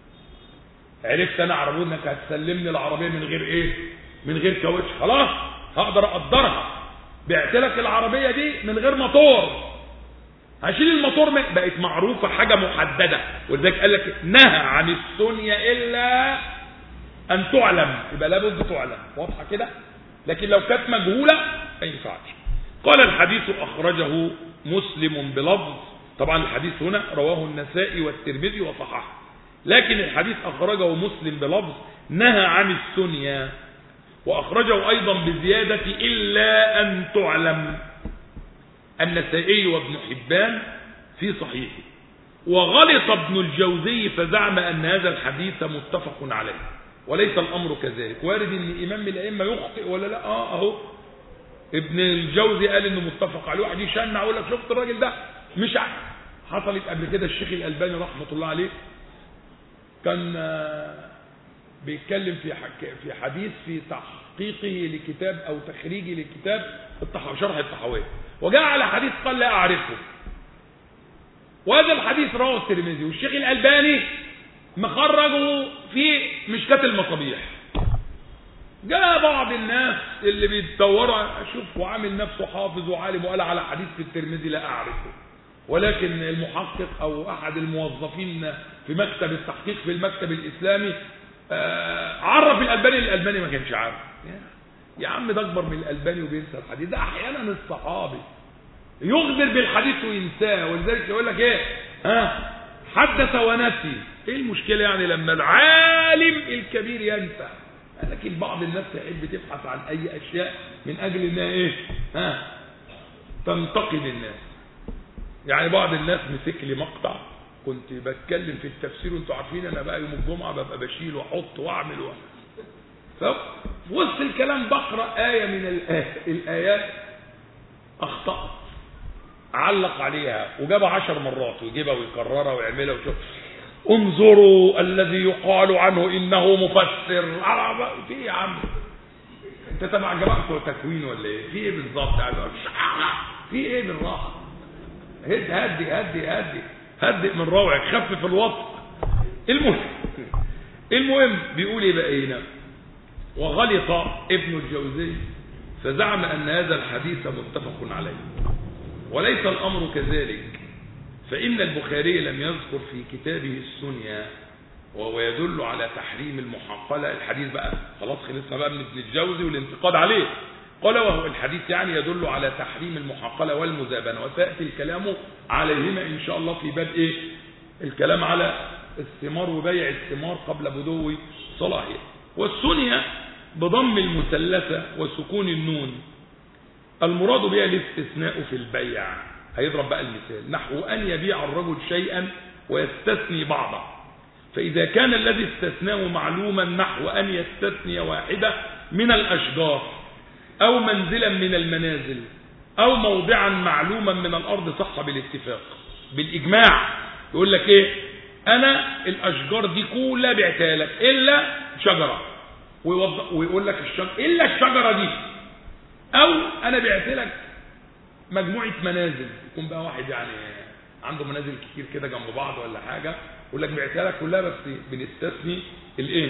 عرفت انا عربون انك هتسلمني العربيه من غير ايه من غير كاوتش خلاص هقدر اقدرها بعت لك العربيه دي من غير موتور هشيل الموتور من بقت معروفه حاجه محدده ولذلك قال لك نهى عن السنيه الا ان تعلم يبقى لابد تعلم واضحه كده لكن لو كانت مجهوله ما ينفعش قال الحديث اخرجه مسلم بلفظ طبعا الحديث هنا رواه النسائي والترمذي وصححه لكن الحديث اخرجه مسلم بلفظ نهى عن السنيا واخرجه ايضا بزياده الا ان تعلم النسائي وابن حبان في صحيحه وغلط ابن الجوزي فزعم ان هذا الحديث متفق عليه وليس الامر كذلك وارد ان امام من الائمه يخطئ ولا لا اه اهو ابن الجوزي قال انه متفق عليه واحد يشنع يقول لك شفت الراجل ده مش ع- حصلت قبل كده الشيخ الألباني رحمة الله عليه كان آه، بيتكلم في حك... في حديث في تحقيقه لكتاب او تخريجه لكتاب التح... شرح الطحاوية وجاء على حديث قال لا اعرفه وهذا الحديث رواه الترمذي والشيخ الألباني مخرجه في مشكاة المصابيح جاء بعض الناس اللي بيتدوروا شوف وعامل نفسه حافظ وعالم وقال على حديث في الترمذي لا اعرفه ولكن المحقق او احد الموظفين في مكتب التحقيق في المكتب الاسلامي آه، عرف الالباني الالباني ما كانش عارف يا- يا عم ده اكبر من الالباني وبينسى الحديث ده احيانا الصحابي يخبر بالحديث وينساه ولذلك يقول لك ايه ها حدث ونسي ايه المشكله يعني لما العالم الكبير ينسى لكن بعض الناس تحب تبحث عن اي اشياء من اجل انها ايه ها تنتقد الناس يعني بعض الناس مسك لي مقطع كنت بتكلم في التفسير وانتوا عارفين انا بقى يوم الجمعه ببقى بشيل واحط واعمل و... ففي وسط الكلام بقرا ايه من الآيات, الايات اخطات علق عليها وجابها عشر مرات ويجيبها ويكررها ويعملها ويشوف انظروا الذي يقال عنه انه مفسر في ايه يا عم انت تبع جماعه بتوع تكوين ولا ايه في ايه بالظبط في ايه بالراحه هد هدي هدي هدي هدي من روعك خفف الوصف المهم المهم بيقول ايه بقى هنا وغلط ابن الجوزي فزعم ان هذا الحديث متفق عليه وليس الامر كذلك فان البخاري لم يذكر في كتابه السنيا وهو يدل على تحريم المحاقله الحديث بقى خلاص خلصنا بقى من ابن الجوزي والانتقاد عليه قال وهو الحديث يعني يدل على تحريم المحاقله والمزابنه وسياتي الكلام عليهما ان شاء الله في باب ايه الكلام على الثمار وبيع الثمار قبل بدو صلاحه والسنية بضم المثلثة وسكون النون المراد بها الاستثناء في البيع هيضرب بقى المثال نحو أن يبيع الرجل شيئا ويستثني بعضه فإذا كان الذي استثناه معلوما نحو أن يستثني واحدة من الأشجار أو منزلا من المنازل أو موضعا معلوما من الأرض صح بالاتفاق بالإجماع يقول لك إيه أنا الأشجار دي كلها بعتها لك إلا شجرة ويوض- ويقول لك الشجرة إلا الشجرة دي أو أنا بعت لك مجموعة منازل يكون بقى واحد يعني عنده منازل كتير كده جنب بعض ولا حاجة يقول لك بعتها لك كلها بس بنستثني الايه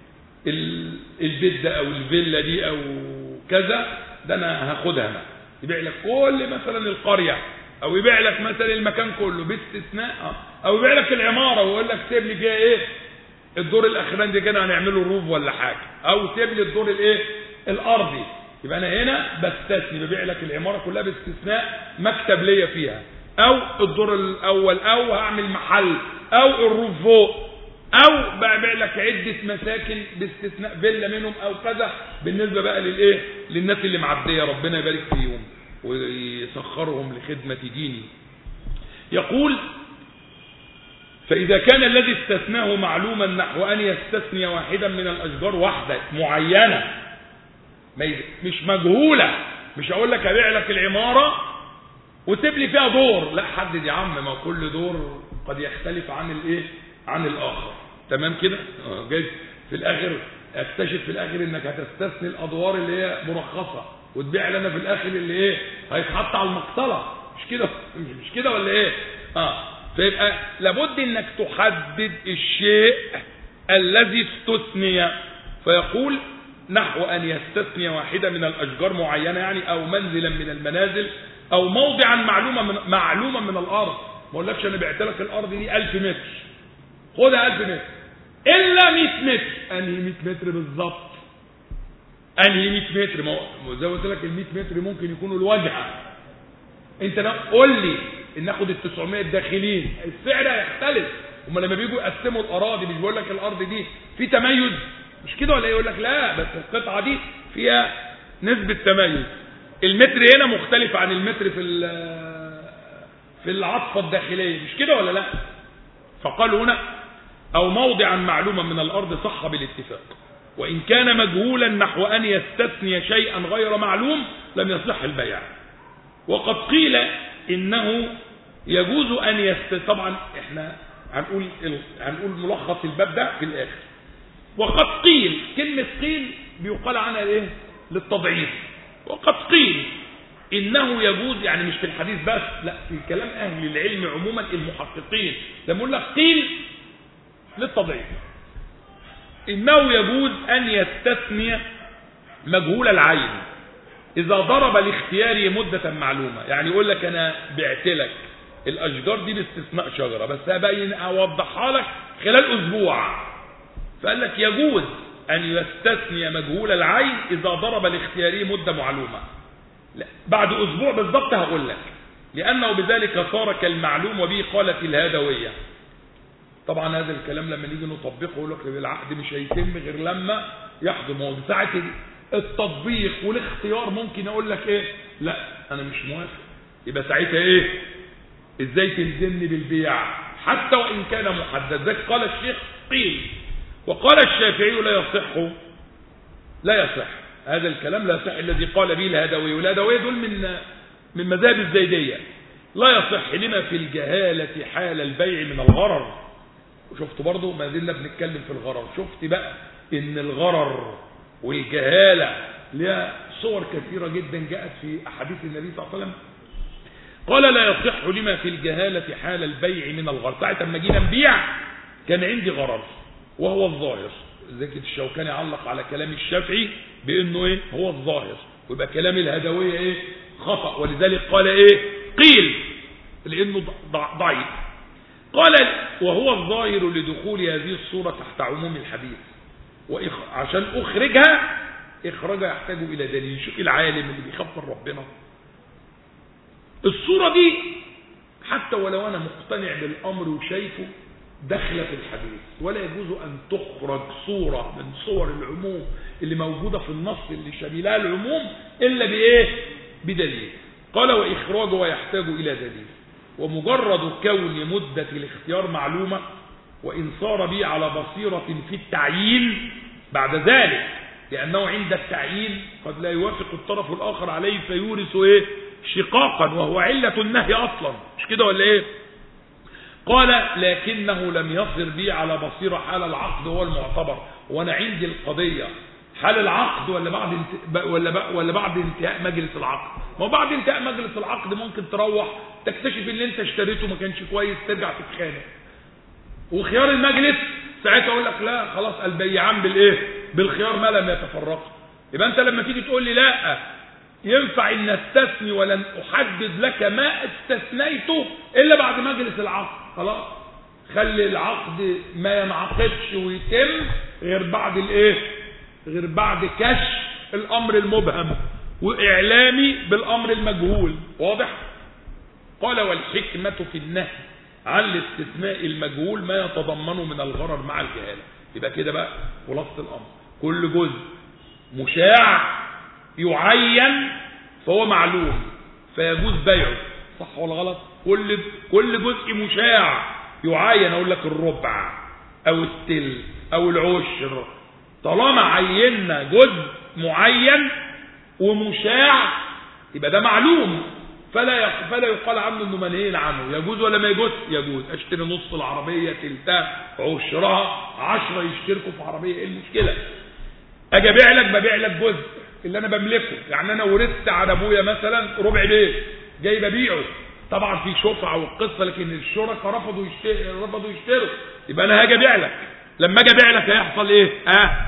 ال- البيت ده او الفيلا دي او كذا ده انا هاخدها انا يبيع لك كل مثلا القرية او يبيع لك مثلا المكان كله باستثناء آه. او يبيع لك العمارة ويقول لك سيب لي فيها ايه الدور الاخراني ده كده هنعمله روف ولا حاجة او سيب لي الدور الايه الارضي يبقى انا هنا بستثني ببيع لك العمارة كلها باستثناء مكتب ليا فيها او الدور الاول او هعمل محل او الروف فوق او ببيع لك عدة مساكن باستثناء فيلا منهم او كذا بالنسبة بقى للايه للناس اللي معدية ربنا يبارك فيهم ويسخرهم لخدمة ديني يقول فإذا كان الذي استثناه معلوما نحو أن يستثني واحدا من الأشجار واحدة معينة ما يز- مش مجهولة مش هقول لك أبيع لك العمارة وسيب لي فيها دور لا حدد يا عم ما كل دور قد يختلف عن الايه عن الاخر تمام كده آه، جايز في الاخر اكتشف في الاخر انك هتستثني الادوار اللي هي مرخصه وتبيع لنا في الاخر اللي ايه هيتحط على المقتله مش كده مش مش كده ولا ايه اه فيبقى لابد انك تحدد الشيء الذي استثني فيقول نحو أن يستثني واحدة من الأشجار معينة يعني أو منزلا من المنازل أو موضعا معلومة من معلومة من الأرض ما أقولكش أنا بعت لك الأرض دي 1000 متر خدها 1000 متر إلا 100 متر أنهي 100 متر بالظبط أنهي 100 متر ما هو زي ما قلت لك ال 100 متر ممكن يكونوا الواجهة أنت نا- قول لي إن ناخد ال 900 داخلين السعر هيختلف هم لما بيجوا يقسموا الأراضي مش بيقول لك الأرض دي في تميز مش كده ولا إيه؟ يقول لك لا بس القطعة دي فيها نسبة تميز المتر هنا مختلف عن المتر في ال- في العطفة الداخلية مش كده ولا لا فقالوا هنا أو موضعا معلوما من الأرض صح بالاتفاق وإن كان مجهولا نحو أن يستثني شيئا غير معلوم لم يصح البيع وقد قيل إنه يجوز ان يست طبعا احنا هنقول ال... هنقول ملخص الباب ده في الاخر وقد قيل كلمة قيل بيقال عنها ايه للتضعيف وقد قيل انه يجوز يعني مش في الحديث بس لا في كلام اهل العلم عموما المحققين لما يقول لك قيل للتضعيف انه يجوز ان يستثني مجهول العين اذا ضرب الاختياري مدة معلومة يعني يقول لك انا بعت لك الاشجار دي باستثناء شجرة بس هبين اوضحها لك خلال اسبوع فقال لك يجوز ان يستثني مجهول العين اذا ضرب الاختياري مدة معلومة لا بعد اسبوع بالضبط هقول لك لانه بذلك صار كالمعلوم وبه قالت الهادوية طبعا هذا الكلام لما نيجي نطبقه يقول لك العقد مش هيتم غير لما يحضر ما هو بساعة التطبيق والاختيار ممكن اقول لك ايه لا انا مش موافق يبقى ساعتها ايه ازاي تلزمني بالبيع حتى وان كان محدد ذلك قال الشيخ قيل وقال الشافعي لا يصح لا يصح هذا الكلام لا يصح الذي قال به الهدوي والهدوي دول من من مذاهب الزيدية لا يصح لما في الجهالة حال البيع من الغرر وشفت برضو ما زلنا بنتكلم في الغرر شفت بقى ان الغرر والجهالة لها صور كثيرة جدا جاءت في أحاديث النبي صلى الله عليه وسلم قال لا يصح لما في الجهالة حال البيع من الغرر ساعة ما جينا نبيع كان عندي غرر وهو الظاهر ذكي الشوكاني علق على كلام الشافعي بانه ايه هو الظاهر ويبقى كلام الهدوية ايه خطأ ولذلك قال ايه قيل لانه ضعيف قال وهو الظاهر لدخول هذه الصورة تحت عموم الحديث وعشان اخرجها اخراجها يحتاج الى دليل شوف العالم اللي بيخاف من ربنا الصورة دي حتى ولو انا مقتنع بالامر وشايفه داخله في الحديث ولا يجوز ان تخرج صورة من صور العموم اللي موجودة في النص اللي شملها العموم الا بايه بدليل قال واخراجه يحتاج الى دليل ومجرد كون مدة الاختيار معلومة وإن صار به على بصيرة في التعيين بعد ذلك لأنه عند التعيين قد لا يوافق الطرف الآخر عليه فيورث إيه شقاقا وهو علة النهي أصلا مش كده ولا إيه قال لكنه لم يصر به على بصيرة حال العقد هو المعتبر وأنا عندي القضية حال العقد ولا بعد انت... ولا ولا بعد انتهاء مجلس العقد ما هو بعد انتهاء مجلس العقد ممكن تروح تكتشف ان انت اشتريته ما كانش كويس ترجع تتخانق وخيار المجلس ساعتها اقول لك لا خلاص البيعان بالايه بالخيار ما لم يتفرقا يبقى انت لما تيجي تقول لي لا ينفع ان استثني ولن احدد لك ما استثنيته الا بعد مجلس العقد خلاص خلي العقد ما ينعقدش ويتم غير بعد الايه غير بعد كشف الامر المبهم واعلامي بالامر المجهول واضح قال والحكمة في النهي عن الاستثناء المجهول ما يتضمنه من الغرر مع الجهالة يبقى كده بقى خلاصة الامر كل جزء مشاع يعين فهو معلوم فيجوز بيعه صح ولا غلط كل كل جزء مشاع يعين اقول لك الربع او التل او العشر طالما عينا جزء معين ومشاع يبقى ده معلوم فلا فلا يقال عنه انه منهي عنه يجوز ولا ما يجوز يجوز اشتري نص العربيه تلتها عشرها عشرة يشتركوا في عربيه ايه المشكله اجي ابيع لك ببيع لك جزء اللي انا بملكه يعني انا ورثت على ابويا مثلا ربع بيت جاي ببيعه طبعا في شفعه والقصه لكن الشركاء رفضوا يشتروا رفضوا يشتروا يبقى انا هاجي ابيع لك لما اجي ابيع لك هيحصل ايه ها آه.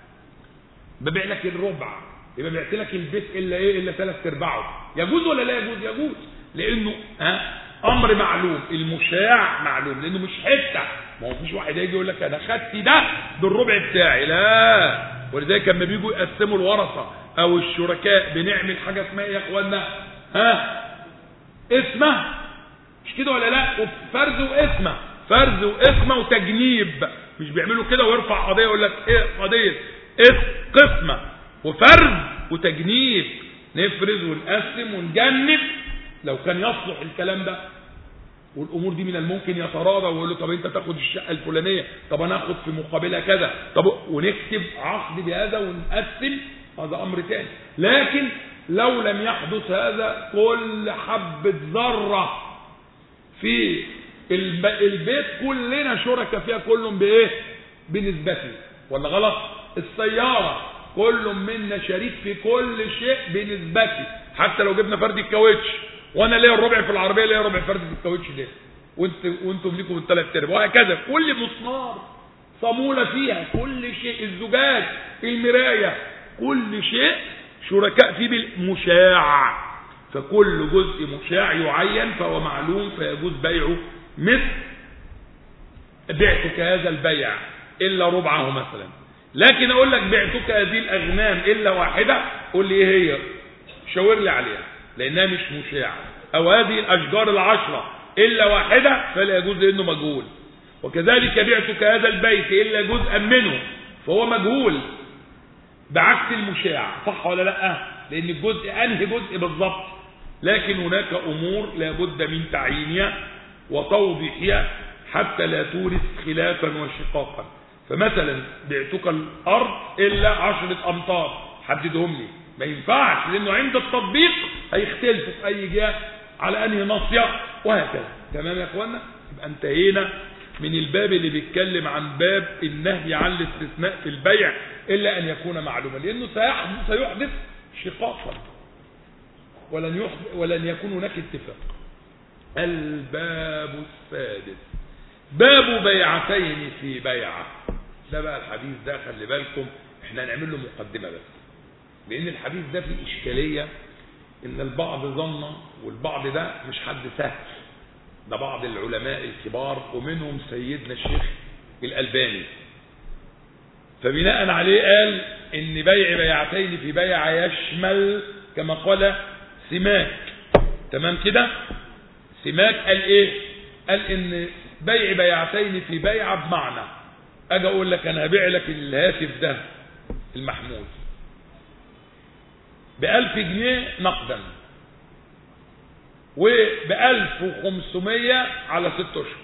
ببيع لك الربع يبقى بعت لك البيت الا ايه الا ثلاث ارباعه يجوز ولا لا يجوز يجوز لانه ها امر معلوم المشاع معلوم لانه مش حته ما هو مفيش واحد هيجي يقول لك انا خدت ده بالربع بتاعي لا ولذلك لما بيجوا يقسموا الورثه او الشركاء بنعمل حاجه اسمها ايه يا اخوانا ها اسمه مش كده ولا لا فرز واسمه فرز واسمه وتجنيب مش بيعملوا كده ويرفع قضيه يقول لك ايه قضيه اس قسمه وفرز وتجنيب نفرز ونقسم ونجنب لو كان يصلح الكلام ده والامور دي من الممكن يتراضى ويقول له طب انت تاخد الشقه الفلانيه طب انا اخد في مقابلها كذا طب ونكتب عقد بهذا ونقسم هذا امر تاني لكن لو لم يحدث هذا كل حبه ذره في الب... البيت كلنا شركاء فيها كل بايه بنسبته ولا غلط السيارة كل منا شريك في كل شيء بنسبته حتى لو جبنا فرد الكاوتش وانا ليا الربع في العربيه ليا ربع فرد في الكاوتش ده وانت وانتم ليكم الثلاث ارباع وهكذا كل مسمار صاموله فيها كل شيء الزجاج المرايه كل شيء شركاء فيه بالمشاع فكل جزء مشاع يعين فهو معلوم فيجوز بيعه مثل بعتك هذا البيع الا ربعه مثلا لكن اقول لك بعتك هذه الاغنام الا واحده قول لي ايه هي شاور لي عليها لانها مش مشاعه او هذه الاشجار العشره الا واحده فلا يجوز لانه مجهول وكذلك بعتك هذا البيت الا جزءا منه فهو مجهول بعكس المشاع صح ولا لا لان الجزء انهي جزء بالضبط لكن هناك امور لابد من تعيينها وتوضيحها حتى لا تورث خلافا وشقاقا فمثلا بعتك الارض الا عشرة امتار حددهم لي ما ينفعش لانه عند التطبيق هيختلفوا في اي جهه على انهي ناصيه وهكذا تمام يا اخوانا يبقى انتهينا من الباب اللي بيتكلم عن باب النهي عن الاستثناء في البيع الا ان يكون معلوما لانه سيحدث سيحدث شقاقا ولن يحدث ولن يكون هناك اتفاق الباب السادس باب بيعتين في بيعه ده بقى الحديث ده خلي بالكم احنا هنعمل له مقدمه بس لان الحديث ده فيه اشكاليه ان البعض ظن والبعض ده مش حد سهل ده بعض العلماء الكبار ومنهم سيدنا الشيخ الألباني فبناء عليه قال ان بيع بيعتين في بيع يشمل كما قال سماك تمام كده سماك قال ايه قال ان بيع بيعتين في بيعة بمعنى اجي اقول لك انا هبيع لك الهاتف ده المحمول بألف جنيه نقدا وبألف وخمسمية على ست أشهر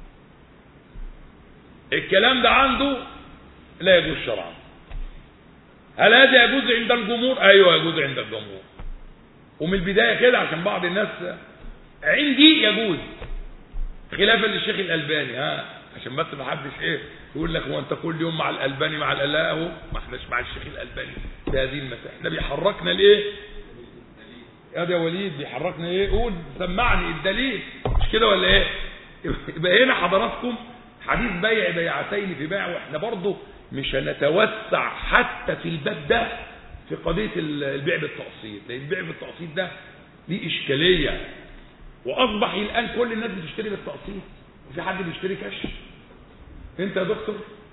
الكلام ده عنده لا يجوز شرعا هل هذا يجوز عند الجمهور ايوه يجوز عند الجمهور ومن البدايه كده عشان بعض الناس عندي يجوز خلافا للشيخ الالباني ها عشان بس ما حدش ايه يقول لك هو انت كل يوم مع الالباني مع الاله اهو ما احناش مع الشيخ الالباني في هذه المسائل احنا بيحركنا لايه يا يا وليد بيحركنا ايه قول سمعني الدليل مش كده ولا ايه يبقى هنا حضراتكم حديث بيع بيعتين في بيع واحنا برضه مش هنتوسع حتى في الباب ده في قضيه البيع بالتقسيط لان البيع بالتقسيط ده ليه اشكاليه واصبح الان كل الناس بتشتري بالتقسيط وفي حد بيشتري كاش انت يا دكتور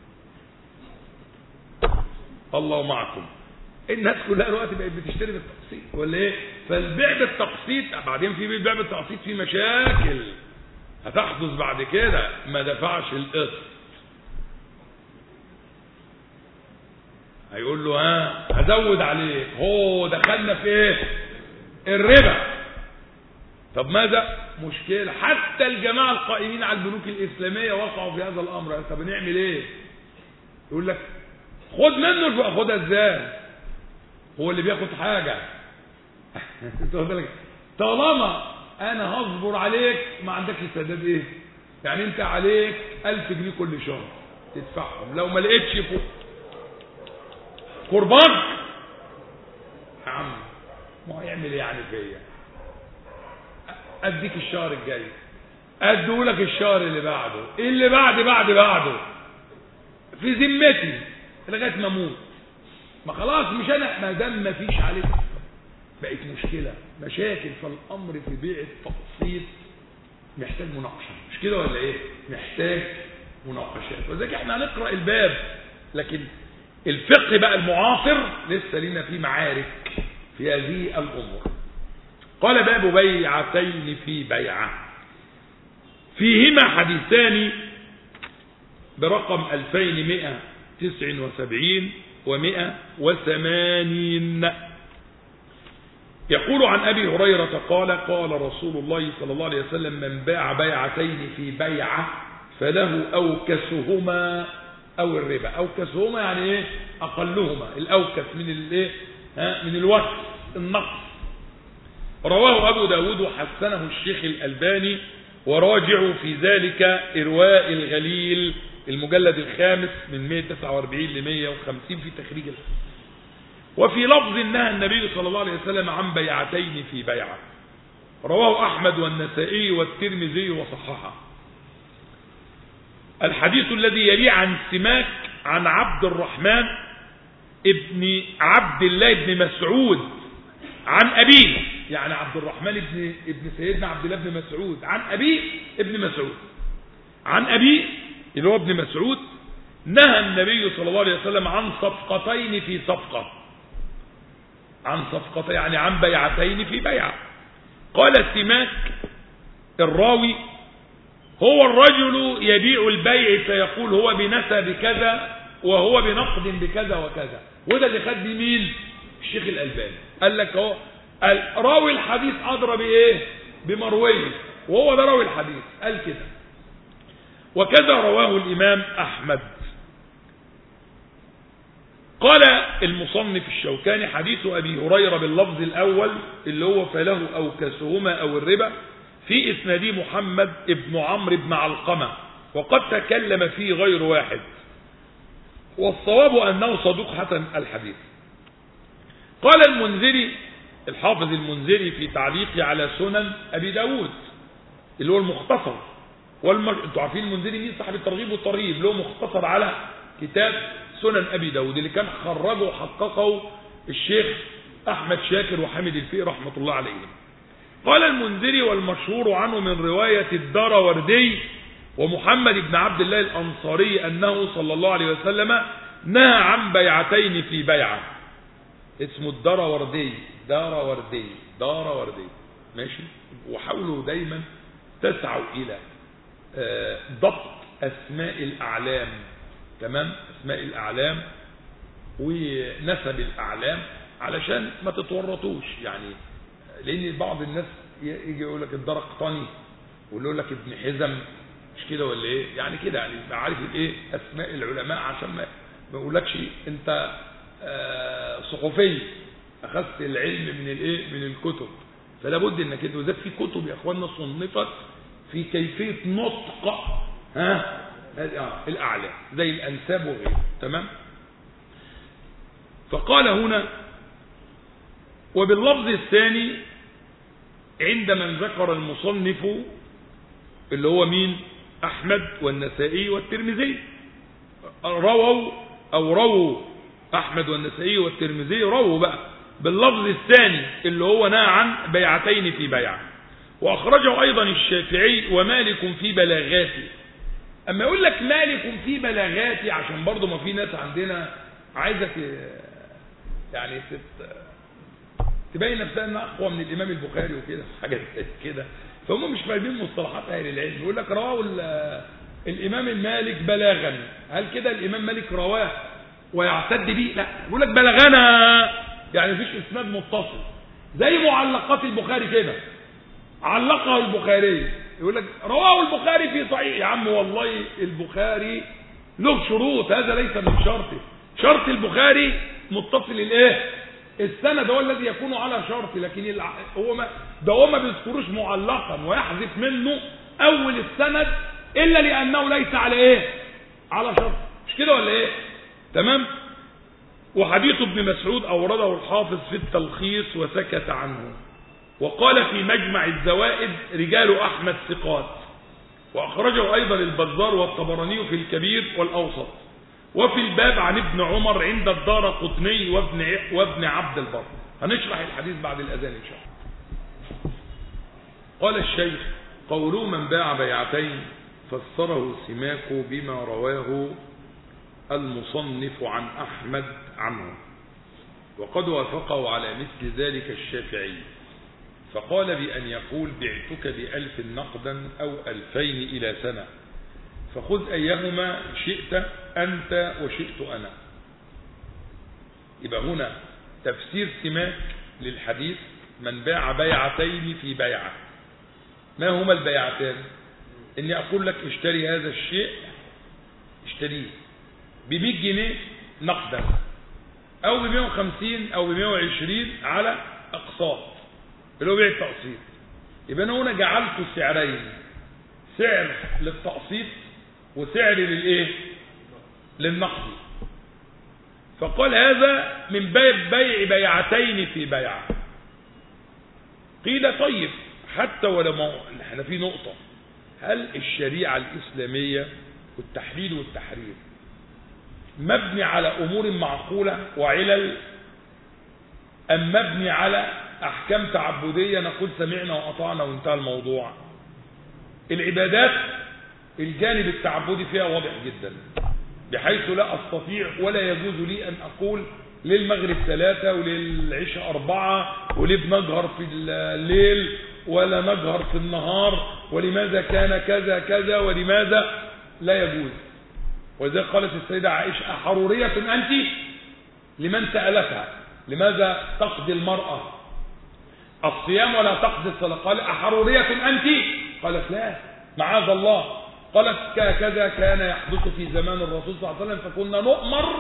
الله معكم الناس كلها دلوقتي بقت بتشتري بالتقسيط ولا ايه فالبيع بالتقسيط بعدين في بيع بالتقسيط في مشاكل هتحدث بعد كده ما دفعش القسط هيقول له ها هزود عليك هو دخلنا في ايه الربا طب ماذا مشكلة حتى الجماعة القائمين على البنوك الإسلامية وقعوا في هذا الأمر طب نعمل ايه يقول لك خد منه الفقه خدها ازاي هو اللي بياخد حاجة طالما انا هصبر عليك ما عندكش سداد ايه يعني انت عليك ألف جنيه كل شهر تدفعهم لو ما لقيتش فوق قربان يا عم ما هو يعمل ايه يعني فيا اديك الشهر الجاي ادولك الشهر اللي بعده اللي بعد بعد بعده في ذمتي لغايه ما اموت ما خلاص مش انا ما دام ما فيش عليك بقت مشكله مشاكل فالامر في بيع التقسيط محتاج مناقشه مش كده ولا ايه محتاج مناقشات وذلك احنا هنقرا الباب لكن الفقه بقى المعاصر لسه لنا فيه معارك في هذه الامور قال باب بيعتين في بيعه فيهما حديثان برقم 2179 و180 يقول عن أبي هريرة قال قال رسول الله صلى الله عليه وسلم من باع بيعتين في بيعة فله أوكسهما أو الربا أوكسهما يعني إيه أقلهما الأوكس من الإيه ها من الوقت النقص رواه أبو داود وحسنه الشيخ الألباني وراجعوا في ذلك إرواء الغليل المجلد الخامس من 149 ل 150 في تخريج الحديث وفي لفظ نهى النبي صلى الله عليه وسلم عن بيعتين في بيعة رواه أحمد والنسائي والترمذي وصححه الحديث الذي يليه عن سماك عن عبد الرحمن ابن عبد الله بن مسعود عن أبيه يعني عبد الرحمن ابن, ابن سيدنا عبد الله بن مسعود عن أبيه ابن مسعود عن أبيه اللي هو ابن مسعود نهى النبي صلى الله عليه وسلم عن صفقتين في صفقة عن صفقة يعني عن بيعتين في بيعة قال سماك الراوي هو الرجل يبيع البيع فيقول هو بنسب كذا وهو بنقد بكذا وكذا وده اللي خد بيه مين الشيخ الألباني قال لك اهو راوي الحديث أدرى بإيه بمرويه وهو ده راوي الحديث قال كده وكذا رواه الإمام أحمد قال المصنف الشوكاني حديث أبي هريرة باللفظ الأول اللي هو فله أو كسهما أو الربا في إسنادي محمد ابن عمرو بن علقمة وقد تكلم فيه غير واحد والصواب أنه صدوق حسن الحديث قال المنذري الحافظ المنذري في تعليقه على سنن أبي داود اللي هو المختصر والمج... انتوا عارفين المنذري مين صاحب الترغيب والترهيب له مختصر على كتاب سنن أبي داود اللي كان خرجه وحققه الشيخ أحمد شاكر وحامد الفقي رحمة الله عليهم قال المنذري والمشهور عنه من رواية الدار وردي ومحمد بن عبد الله الأنصاري أنه صلى الله عليه وسلم نهى عن بيعتين في بيعة اسمه الدار وردي دار وردي دار وردي ماشي وحاولوا دايما تسعوا إلى ضبط أسماء الأعلام تمام أسماء الأعلام ونسب الأعلام علشان ما تتورطوش يعني لأن بعض الناس يجي يقول لك الدرقطني واللي يقول لك ابن حزم مش كده ولا ايه يعني كده يعني يبقى عارف الايه اسماء العلماء عشان ما ما يقولكش انت آه صحفي اخذت العلم من الايه من الكتب فلا بد انك انت وذات في كتب يا اخواننا صنفت في كيفيه نطق ها آه الاعلى زي الانساب وغيره تمام فقال هنا وباللفظ الثاني عند من ذكر المصنف اللي هو مين أحمد والنسائي والترمذي رووا أو رووا أحمد والنسائي والترمذي رووا بقى باللفظ الثاني اللي هو نهى عن بيعتين في بيعة وأخرجه أيضا الشافعي ومالك في بلاغاته أما يقول لك مالك في بلاغاتي عشان برضه ما في ناس عندنا عايزة يعني ست تبين نفسها انها اقوى من الامام البخاري وكده حاجه كده فهم مش فاهمين مصطلحات اهل العلم يقول لك رواه الامام المالك بلاغا هل كده الامام مالك رواه ويعتد به لا يقول لك بلغنا يعني مفيش اسناد متصل زي معلقات البخاري كده علقها البخاري يقول لك رواه البخاري في صحيح يا عم والله البخاري له شروط هذا ليس من شرطه شرط البخاري متصل الايه السند هو الذي يكون على شرط لكن الع... هو ما ده هو ما بيذكروش معلقا ويحذف منه اول السند الا لانه ليس على ايه على شرط مش كده ولا ايه تمام وحديث ابن مسعود اورده الحافظ في التلخيص وسكت عنه وقال في مجمع الزوائد رجال احمد ثقات واخرجه ايضا البزار والطبراني في الكبير والاوسط وفي الباب عن ابن عمر عند الدار قطني وابن, وابن عبد البر هنشرح الحديث بعد الأذان إن شاء الله قال الشيخ قولوا من باع بيعتين فسره سماك بما رواه المصنف عن أحمد عنه وقد وافقه على مثل ذلك الشافعي فقال بأن يقول بعتك بألف نقدا أو ألفين إلى سنة فخذ أيهما شئت أنت وشئت أنا يبقى هنا تفسير سماك للحديث من باع بيعتين في بيعة ما هما البيعتان اني اقول لك اشتري هذا الشيء اشتريه ب 100 جنيه نقدا او ب 150 او ب 120 على اقساط اللي هو بيع التقسيط يبقى انا هنا جعلت سعرين سعر للتقسيط وسعر للايه للنقد فقال هذا من باب بيع بيعتين في بيع قيل طيب حتى ولو احنا في نقطة هل الشريعة الإسلامية والتحليل والتحرير مبني على أمور معقولة وعلل أم مبني على أحكام تعبدية نقول سمعنا وأطعنا وانتهى الموضوع العبادات الجانب التعبدي فيها واضح جدا بحيث لا أستطيع ولا يجوز لي أن أقول للمغرب ثلاثة وللعشاء أربعة وليه بنجهر في الليل ولا نجهر في النهار ولماذا كان كذا كذا ولماذا لا يجوز ولذلك قالت السيدة عائشة أحرورية أنت لمن سألتها لماذا تقضي المرأة الصيام ولا تقضي الصلاة قال أحرورية أنت قالت لا معاذ الله قالت كذا كان يحدث في زمان الرسول صلى الله عليه وسلم فكنا نؤمر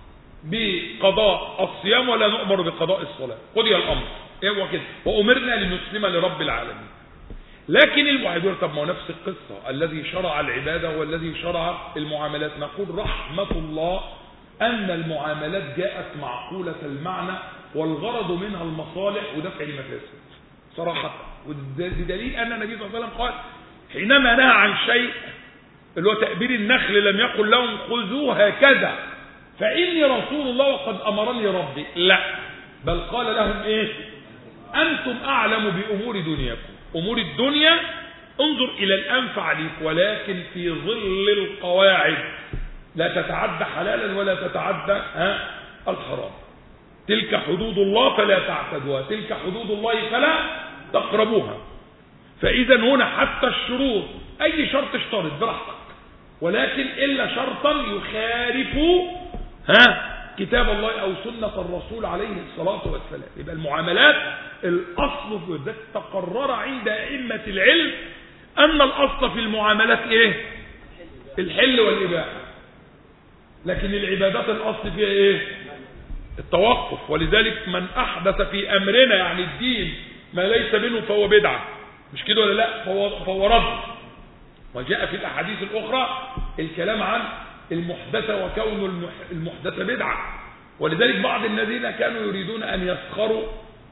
بقضاء الصيام ولا نؤمر بقضاء الصلاة قضي الأمر ايه هو كده وأمرنا لنسلم لرب العالمين لكن الواحد يقول طب ما هو نفس القصة الذي شرع العبادة هو الذي شرع المعاملات نقول رحمة الله أن المعاملات جاءت معقولة المعنى والغرض منها المصالح ودفع المفاسد صراحة وبدليل أن النبي صلى الله عليه وسلم قال حينما نهى عن شيء اللي هو تأبير النخل لم يقل لهم خذوه هكذا فإني رسول الله وقد أمرني ربي لا بل قال لهم إيه أنتم أعلم بأمور دنياكم أمور الدنيا انظر إلى الأنفع لك ولكن في ظل القواعد لا تتعدى حلالا ولا تتعدى ها الحرام تلك حدود الله فلا تعتدوها تلك حدود الله فلا تقربوها فإذا هنا حتى الشروط أي شرط اشترط براحتك ولكن إلا شرطا يخالف ها كتاب الله أو سنة الرسول عليه الصلاة والسلام يبقى المعاملات الأصل في ذلك تقرر عند أئمة العلم أن الأصل في المعاملات إيه الحل والإباحة لكن العبادات الأصل فيها إيه التوقف ولذلك من أحدث في أمرنا يعني الدين ما ليس منه فهو بدعة مش كده ولا لا فهو, فهو رد وجاء في الأحاديث الأخرى الكلام عن المحدثة وكون المحدثة بدعة ولذلك بعض الذين كانوا يريدون أن يسخروا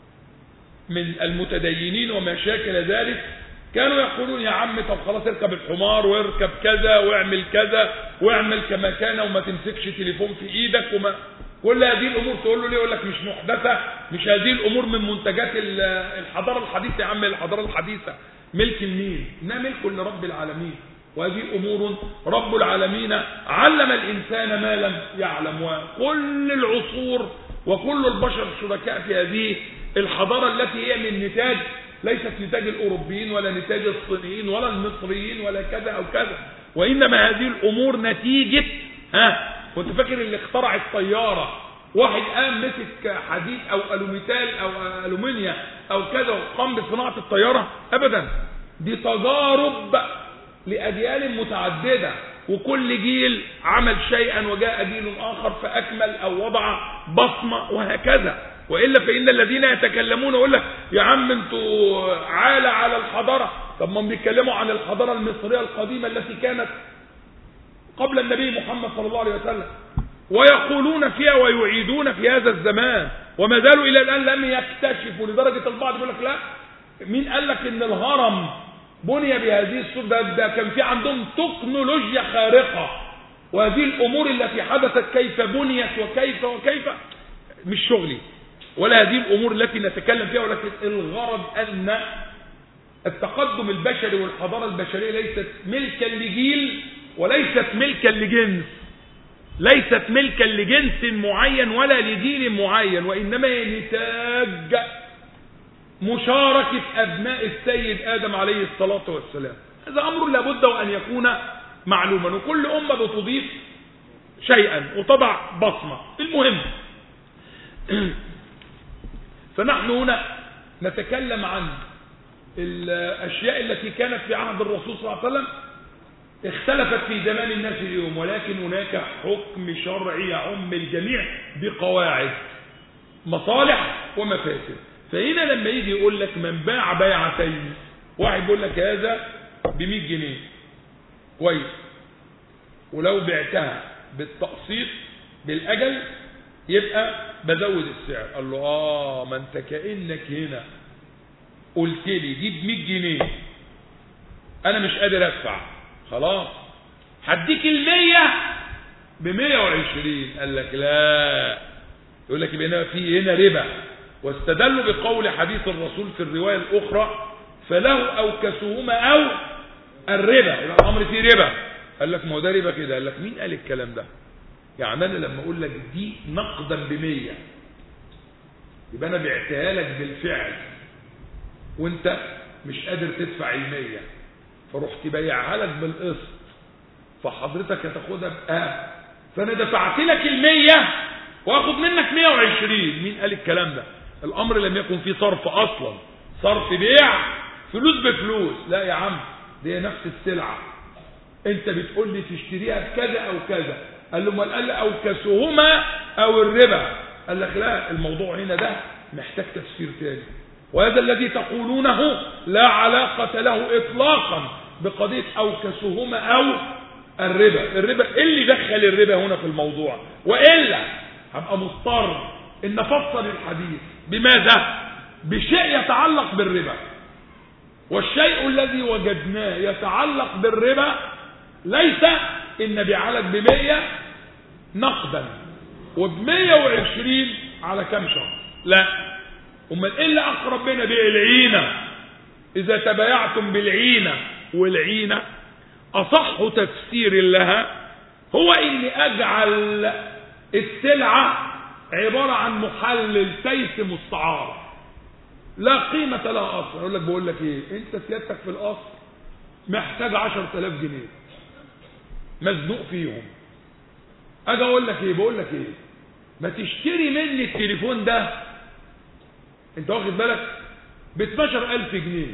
من المتدينين وما شاكل ذلك كانوا يقولون يا عم طب خلاص اركب الحمار واركب كذا واعمل كذا واعمل كما كان وما تمسكش تليفون في ايدك وما كل هذه الامور تقول له ليه يقول لك مش محدثه مش هذه الامور من منتجات الحضاره الحديثه يا عم الحضاره الحديثه ملك مين انها ملك لرب العالمين وهذه امور رب العالمين علم الانسان ما لم يعلم وكل العصور وكل البشر شركاء في هذه الحضاره التي هي من نتاج ليست نتاج الاوروبيين ولا نتاج الصينيين ولا المصريين ولا كذا او كذا وانما هذه الامور نتيجه ها كنت فاكر اللي اخترع الطياره واحد قام مسك حديد او الوميتال او الومنيا او كذا وقام بصناعه الطياره ابدا دي تجارب لاجيال متعدده وكل جيل عمل شيئا وجاء جيل اخر فاكمل او وضع بصمه وهكذا والا فان الذين يتكلمون يقول لك يا عم انتوا عالة على الحضاره طب ما بيتكلموا عن الحضاره المصريه القديمه التي كانت قبل النبي محمد صلى الله عليه وسلم ويقولون فيها ويعيدون في هذا الزمان وما زالوا الى الان لم يكتشفوا لدرجه البعض يقول لك لا مين قال لك ان الهرم بني بهذه الصورة ده, ده كان في عندهم تكنولوجيا خارقة وهذه الأمور التي حدثت كيف بنيت وكيف وكيف مش شغلي ولا هذه الأمور التي نتكلم فيها ولكن الغرض أن التقدم البشري والحضارة البشرية ليست ملكا لجيل وليست ملكا لجنس ليست ملكا لجنس معين ولا لجيل معين وإنما هي نتاج مشاركة أبناء السيد آدم عليه الصلاة والسلام هذا أمر لابد وأن يكون معلوما وكل أمة بتضيف شيئا وتضع بصمة المهم فنحن هنا نتكلم عن الأشياء التي كانت في عهد الرسول صلى الله عليه وسلم اختلفت في زمان الناس اليوم ولكن هناك حكم شرعي يعم الجميع بقواعد مصالح ومفاسد فهنا لما يجي يقول لك من باع بيعتين واحد يقول لك هذا ب 100 جنيه كويس ولو بعتها بالتقسيط بالاجل يبقى بزود السعر قال له اه ما انت كانك هنا قلت لي دي ب 100 جنيه انا مش قادر ادفع خلاص هديك ال 100 ب 120 قال لك لا يقول لك يبقى هنا في هنا ربا واستدلوا بقول حديث الرسول في الروايه الاخرى فله او كسوهما او الربا يبقى الامر فيه ربا قال لك ما هو ده ربا كده قال لك مين قال الكلام ده يعني انا لما اقول لك دي نقدا ب 100 يبقى انا بعتها لك بالفعل وانت مش قادر تدفع ال 100 فرحت بايعها لك بالقسط فحضرتك هتاخدها بآه فانا دفعت لك ال 100 واخد منك 120 مين قال الكلام ده الامر لم يكن فيه صرف اصلا صرف بيع فلوس بفلوس لا يا عم دي نفس السلعه انت بتقول لي تشتريها بكذا او كذا قال له امال قال او كسوهما او الربا قال لك لا الموضوع هنا ده محتاج تفسير تاني وهذا الذي تقولونه لا علاقة له إطلاقا بقضية أو كسوهما أو الربا الربا إيه اللي دخل الربا هنا في الموضوع وإلا هبقى مضطر إن أفصل الحديث بماذا بشيء يتعلق بالربا والشيء الذي وجدناه يتعلق بالربا ليس إن بيعلك بمية نقدا وبمية وعشرين على كم شهر لا امال ايه اللي اقرب بنا بيع العينة اذا تبايعتم بالعينة والعينة اصح تفسير لها هو اني اجعل السلعة عبارة عن محلل سيس مستعار لا قيمة لها اصلا اقول لك بقول لك ايه انت سيادتك في الاصل محتاج عشر تلاف جنيه مزنوق فيهم اجي اقول لك ايه بقول لك ايه ما تشتري مني التليفون ده انت واخد بالك ب 12000 جنيه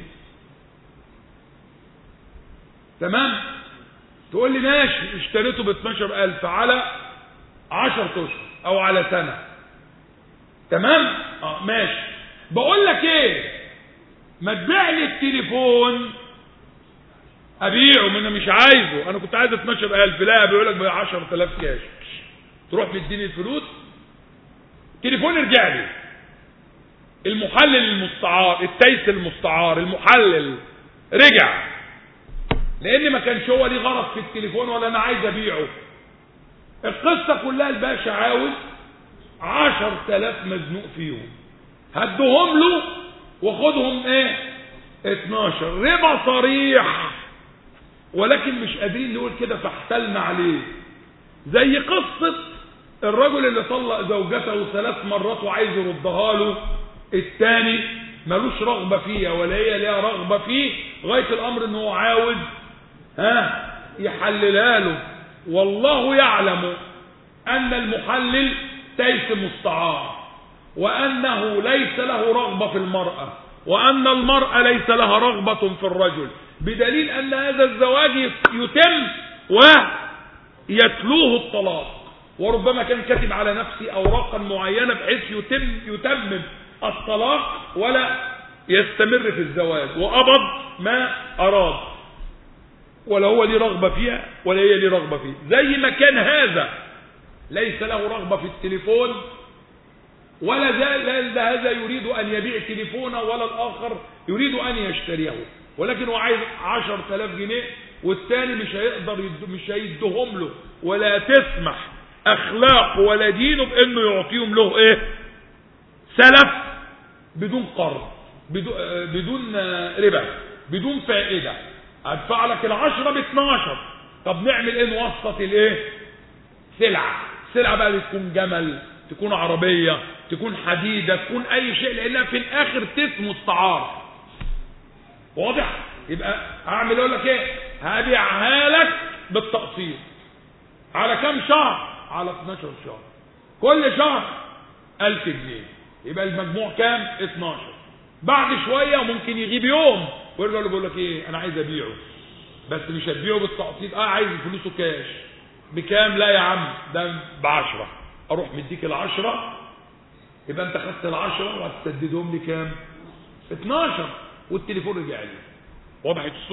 تمام تقول لي ماشي اشتريته ب 12000 على 10 اشهر او على سنه تمام اه ماشي بقول لك ايه ما تبيع لي التليفون ابيعه ما انا مش عايزه انا كنت عايز 12000 لا بيقول لك ب 10000 كاش تروح مديني الفلوس تليفون ارجع لي المحلل المستعار التيس المستعار المحلل رجع لان ما كانش هو ليه غرض في التليفون ولا انا عايز ابيعه القصة كلها الباشا عاوز عشر تلاف مزنوق فيهم هدهم له وخدهم ايه 12 ربا صريح ولكن مش قادرين نقول كده فاحتلنا عليه زي قصة الرجل اللي طلق زوجته ثلاث مرات وعايز يردها له الثاني ملوش رغبة فيها ولا هي ليها رغبة فيه غاية الأمر أنه عاوز ها يحللها له والله يعلم أن المحلل تيس مستعار وأنه ليس له رغبة في المرأة وأن المرأة ليس لها رغبة في الرجل بدليل أن هذا الزواج يتم ويتلوه الطلاق وربما كان كاتب على نفسه أوراقا معينة بحيث يتم يتمم الطلاق ولا يستمر في الزواج وقبض ما أراد ولا هو ليه رغبة فيها ولا هي ليه رغبة فيه زي ما كان هذا ليس له رغبة في التليفون ولا زال هذا يريد أن يبيع تليفونه ولا الآخر يريد أن يشتريه ولكن هو عايز عشر تلاف جنيه والثاني مش هيقدر يد... مش هيدهم له ولا تسمح أخلاق ولا دينه بأنه يعطيهم له إيه سلف بدون قرض بدون, بدون ربا بدون فائدة ادفع لك العشرة ب 12 طب نعمل ايه نوسط الايه سلعة سلعة بقى تكون جمل تكون عربية تكون حديدة تكون اي شيء لانها في الاخر تسمو استعار واضح يبقى اعمل اقول لك ايه هبيعها لك بالتقسيط على كم شهر على 12 شهر كل شهر 1000 جنيه يبقى المجموع كام 12 بعد شوية ممكن يغيب يوم ويرجع له بيقول لك ايه انا عايز ابيعه بس مش هتبيعه بالتقسيط اه عايز فلوسه كاش بكام لا يا عم ده بعشرة اروح مديك العشرة يبقى انت خدت العشرة وهتسددهم لي كام 12 والتليفون رجع لي وضحت الصورة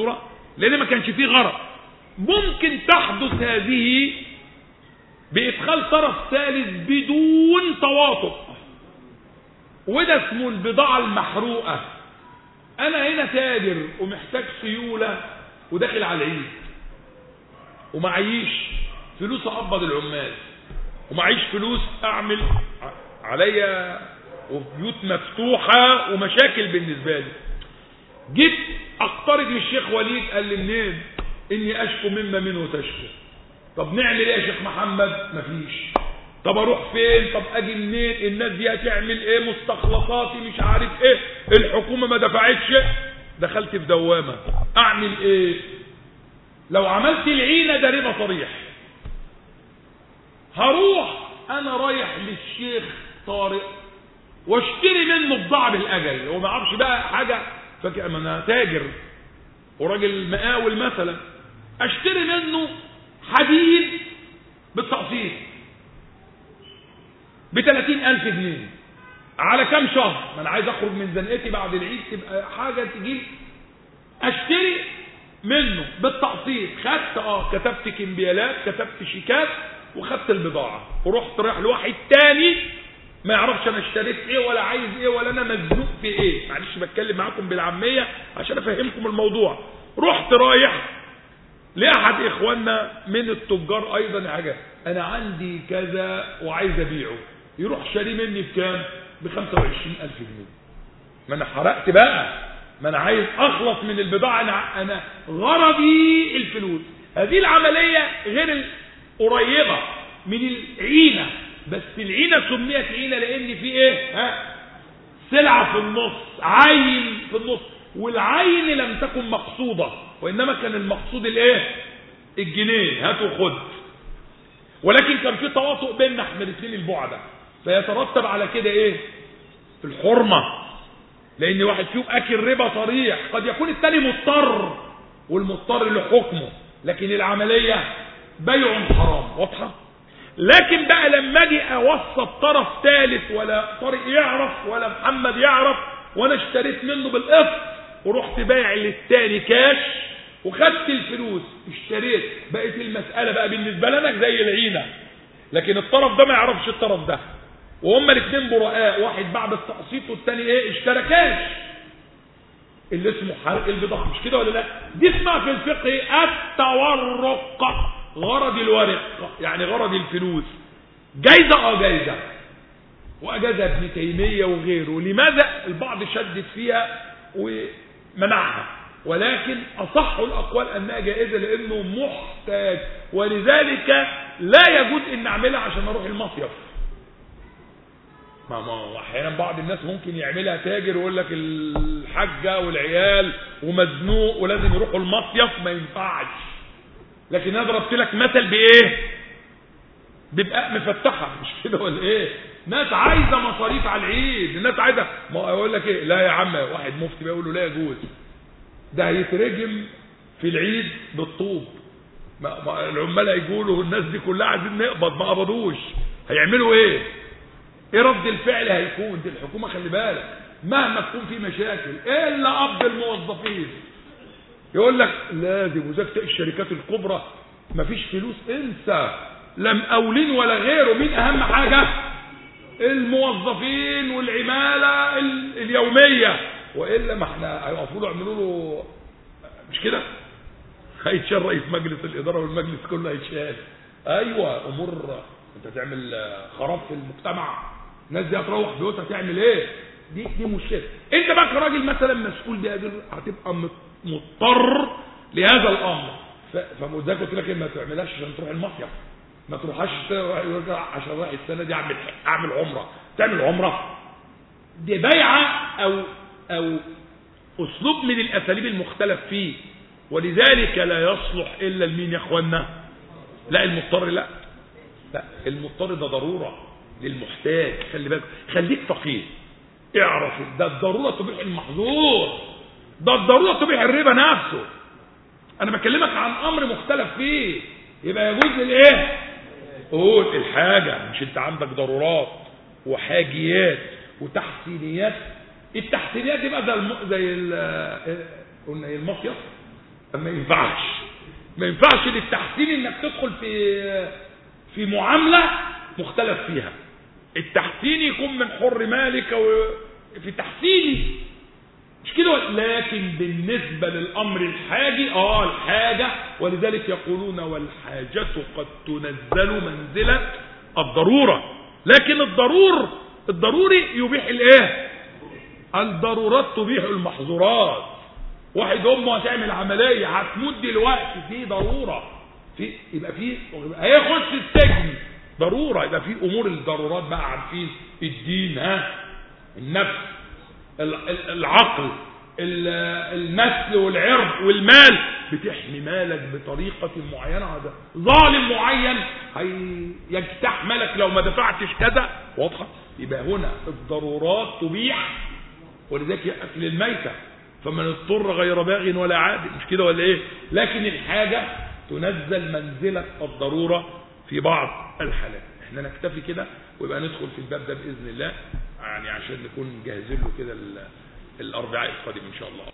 لان ما كانش فيه غرض ممكن تحدث هذه بادخال طرف ثالث بدون تواطؤ وده اسمه البضاعة المحروقة انا هنا تاجر ومحتاج سيولة وداخل على العيد ومعيش فلوس اقبض العمال ومعيش فلوس اعمل عليا وبيوت مفتوحة ومشاكل بالنسبة لي جيت اقترض من الشيخ وليد قال لي منين اني اشكو مما منه تشكو طب نعمل ايه يا شيخ محمد مفيش طب اروح فين طب اجي منين الناس دي هتعمل ايه مستخلصاتي مش عارف ايه الحكومة ما دفعتش دخلت في دوامة اعمل ايه لو عملت العينة ده ربا صريح هروح انا رايح للشيخ طارق واشتري منه بضاعة بالاجل هو ما يعرفش بقى حاجة فاكر ما انا تاجر وراجل مقاول مثلا اشتري منه حديد بالتقسيط ب ألف جنيه على كام شهر ما انا عايز اخرج من زنقتي بعد العيد تبقى حاجة تجيب اشتري منه بالتقسيط خدت اه كتبت كمبيالات كتبت شيكات وخدت البضاعة ورحت رايح لواحد تاني ما يعرفش انا اشتريت ايه ولا عايز ايه ولا انا مزنوق في ايه معلش بتكلم معاكم بالعامية عشان افهمكم الموضوع رحت رايح لاحد اخواننا من التجار ايضا حاجة انا عندي كذا وعايز ابيعه يروح شاري مني بكام ب 25 الف جنيه ما انا حرقت بقى ما انا عايز اخلص من البضاعة انا, أنا غرضي الفلوس هذه العملية غير القريبة من العينة بس العينة سميت عينة لان في ايه ها سلعة في النص عين في النص والعين لم تكن مقصودة وانما كان المقصود الايه الجنيه هات وخد ولكن كان في تواطؤ بيننا احنا الاثنين البعدة فيترتب على كده ايه الحرمة لان واحد فيهم اكل ربا صريح قد يكون الثاني مضطر والمضطر له حكمه لكن العملية بيع حرام واضحة لكن بقى لما اجي اوسط طرف ثالث ولا طارق يعرف ولا محمد يعرف وانا اشتريت منه بالقسط ورحت بايع للتاني كاش وخدت الفلوس اشتريت بقت المسألة بقى بالنسبة لنا زي العينة لكن الطرف ده ما يعرفش الطرف ده وهما الاثنين براء واحد باع بالتقسيط والتاني ايه اشترى كاش اللي اسمه حرق البضاعة مش كده ولا لا دي اسمها في الفقه ايه التورق غرض الورق يعني غرض الفلوس جايزة اه جايزة واجازها ابن تيمية وغيره لماذا البعض شدد فيها ومنعها ولكن اصح الاقوال انها جائزة لانه محتاج ولذلك لا يجوز ان اعملها عشان اروح المصيف ما ما احيانا بعض الناس ممكن يعملها تاجر ويقول لك الحاجة والعيال ومزنوق ولازم يروحوا المصيف ما ينفعش لكن انا ضربت لك مثل بايه بيبقى مفتحه مش كده ولا ايه ناس عايزه مصاريف على العيد الناس عايزه ما يقول لك ايه لا يا عم واحد مفتي بيقول له لا يجوز ده هيترجم في العيد بالطوب ما ما العمال هيقولوا الناس دي كلها عايزين نقبض ما قبضوش هيعملوا ايه ايه رد الفعل هيكون دي الحكومه خلي بالك مهما تكون في مشاكل الا قبض الموظفين يقول لك لازم وزاره الشركات الكبرى مفيش فلوس انسى لا مقاولين ولا غيره مين اهم حاجه الموظفين والعماله اليوميه والا ما احنا هيقفوا له يعملوا له مش كده هيتشال رئيس مجلس الاداره والمجلس كله هيتشال ايوه امور انت تعمل خراب في المجتمع الناس دي هتروح بيوتها تعمل ايه دي دي مشكله انت بقى كراجل مثلا مسؤول بهذه هتبقى مضطر لهذا الامر فزي قلت لك ما تعملهاش عشان تروح المصيف ما تروحش عشان رايح السنه دي اعمل اعمل عمره تعمل عمره دي بيعه او او اسلوب من الاساليب المختلف فيه ولذلك لا يصلح الا لمين يا اخوانا لا المضطر لا لا المضطر ده ضروره للمحتاج خلي بالك خليك فقير اعرف ده الضروره تبيح المحظور ده الضروره تبيح الربا نفسه انا بكلمك عن امر مختلف فيه يبقى يجوز الايه قول الحاجه مش انت عندك ضرورات وحاجيات وتحسينيات التحسينيات يبقى زي الم... زي ال... قلنا ايه المصيف ما ينفعش ما ينفعش للتحسين انك تدخل في في معاملة مختلف فيها التحسين يكون من حر مالك في تحسيني مش كده لكن بالنسبة للأمر الحاجي اه الحاجة ولذلك يقولون والحاجة قد تنزل منزلة الضرورة لكن الضرور الضروري يبيح الايه الضرورات تبيح المحظورات واحد امه هتعمل عمليه هتموت دلوقتي في ضروره في يبقى في هيخش السجن ضروره يبقى في امور الضرورات بقى عارفين الدين ها النفس العقل النسل والعرض والمال بتحمي مالك بطريقة معينة هذا ظالم معين يجتاح مالك لو ما دفعتش كذا واضحة يبقى هنا الضرورات تبيح ولذلك أكل الميتة فمن اضطر غير باغ ولا عاد مش كده ولا ايه لكن الحاجة تنزل منزلة الضرورة في بعض الحالات احنا نكتفي كده ويبقى ندخل في الباب ده بإذن الله يعني عشان نكون جاهزين له كده الأربعاء القادم إن شاء الله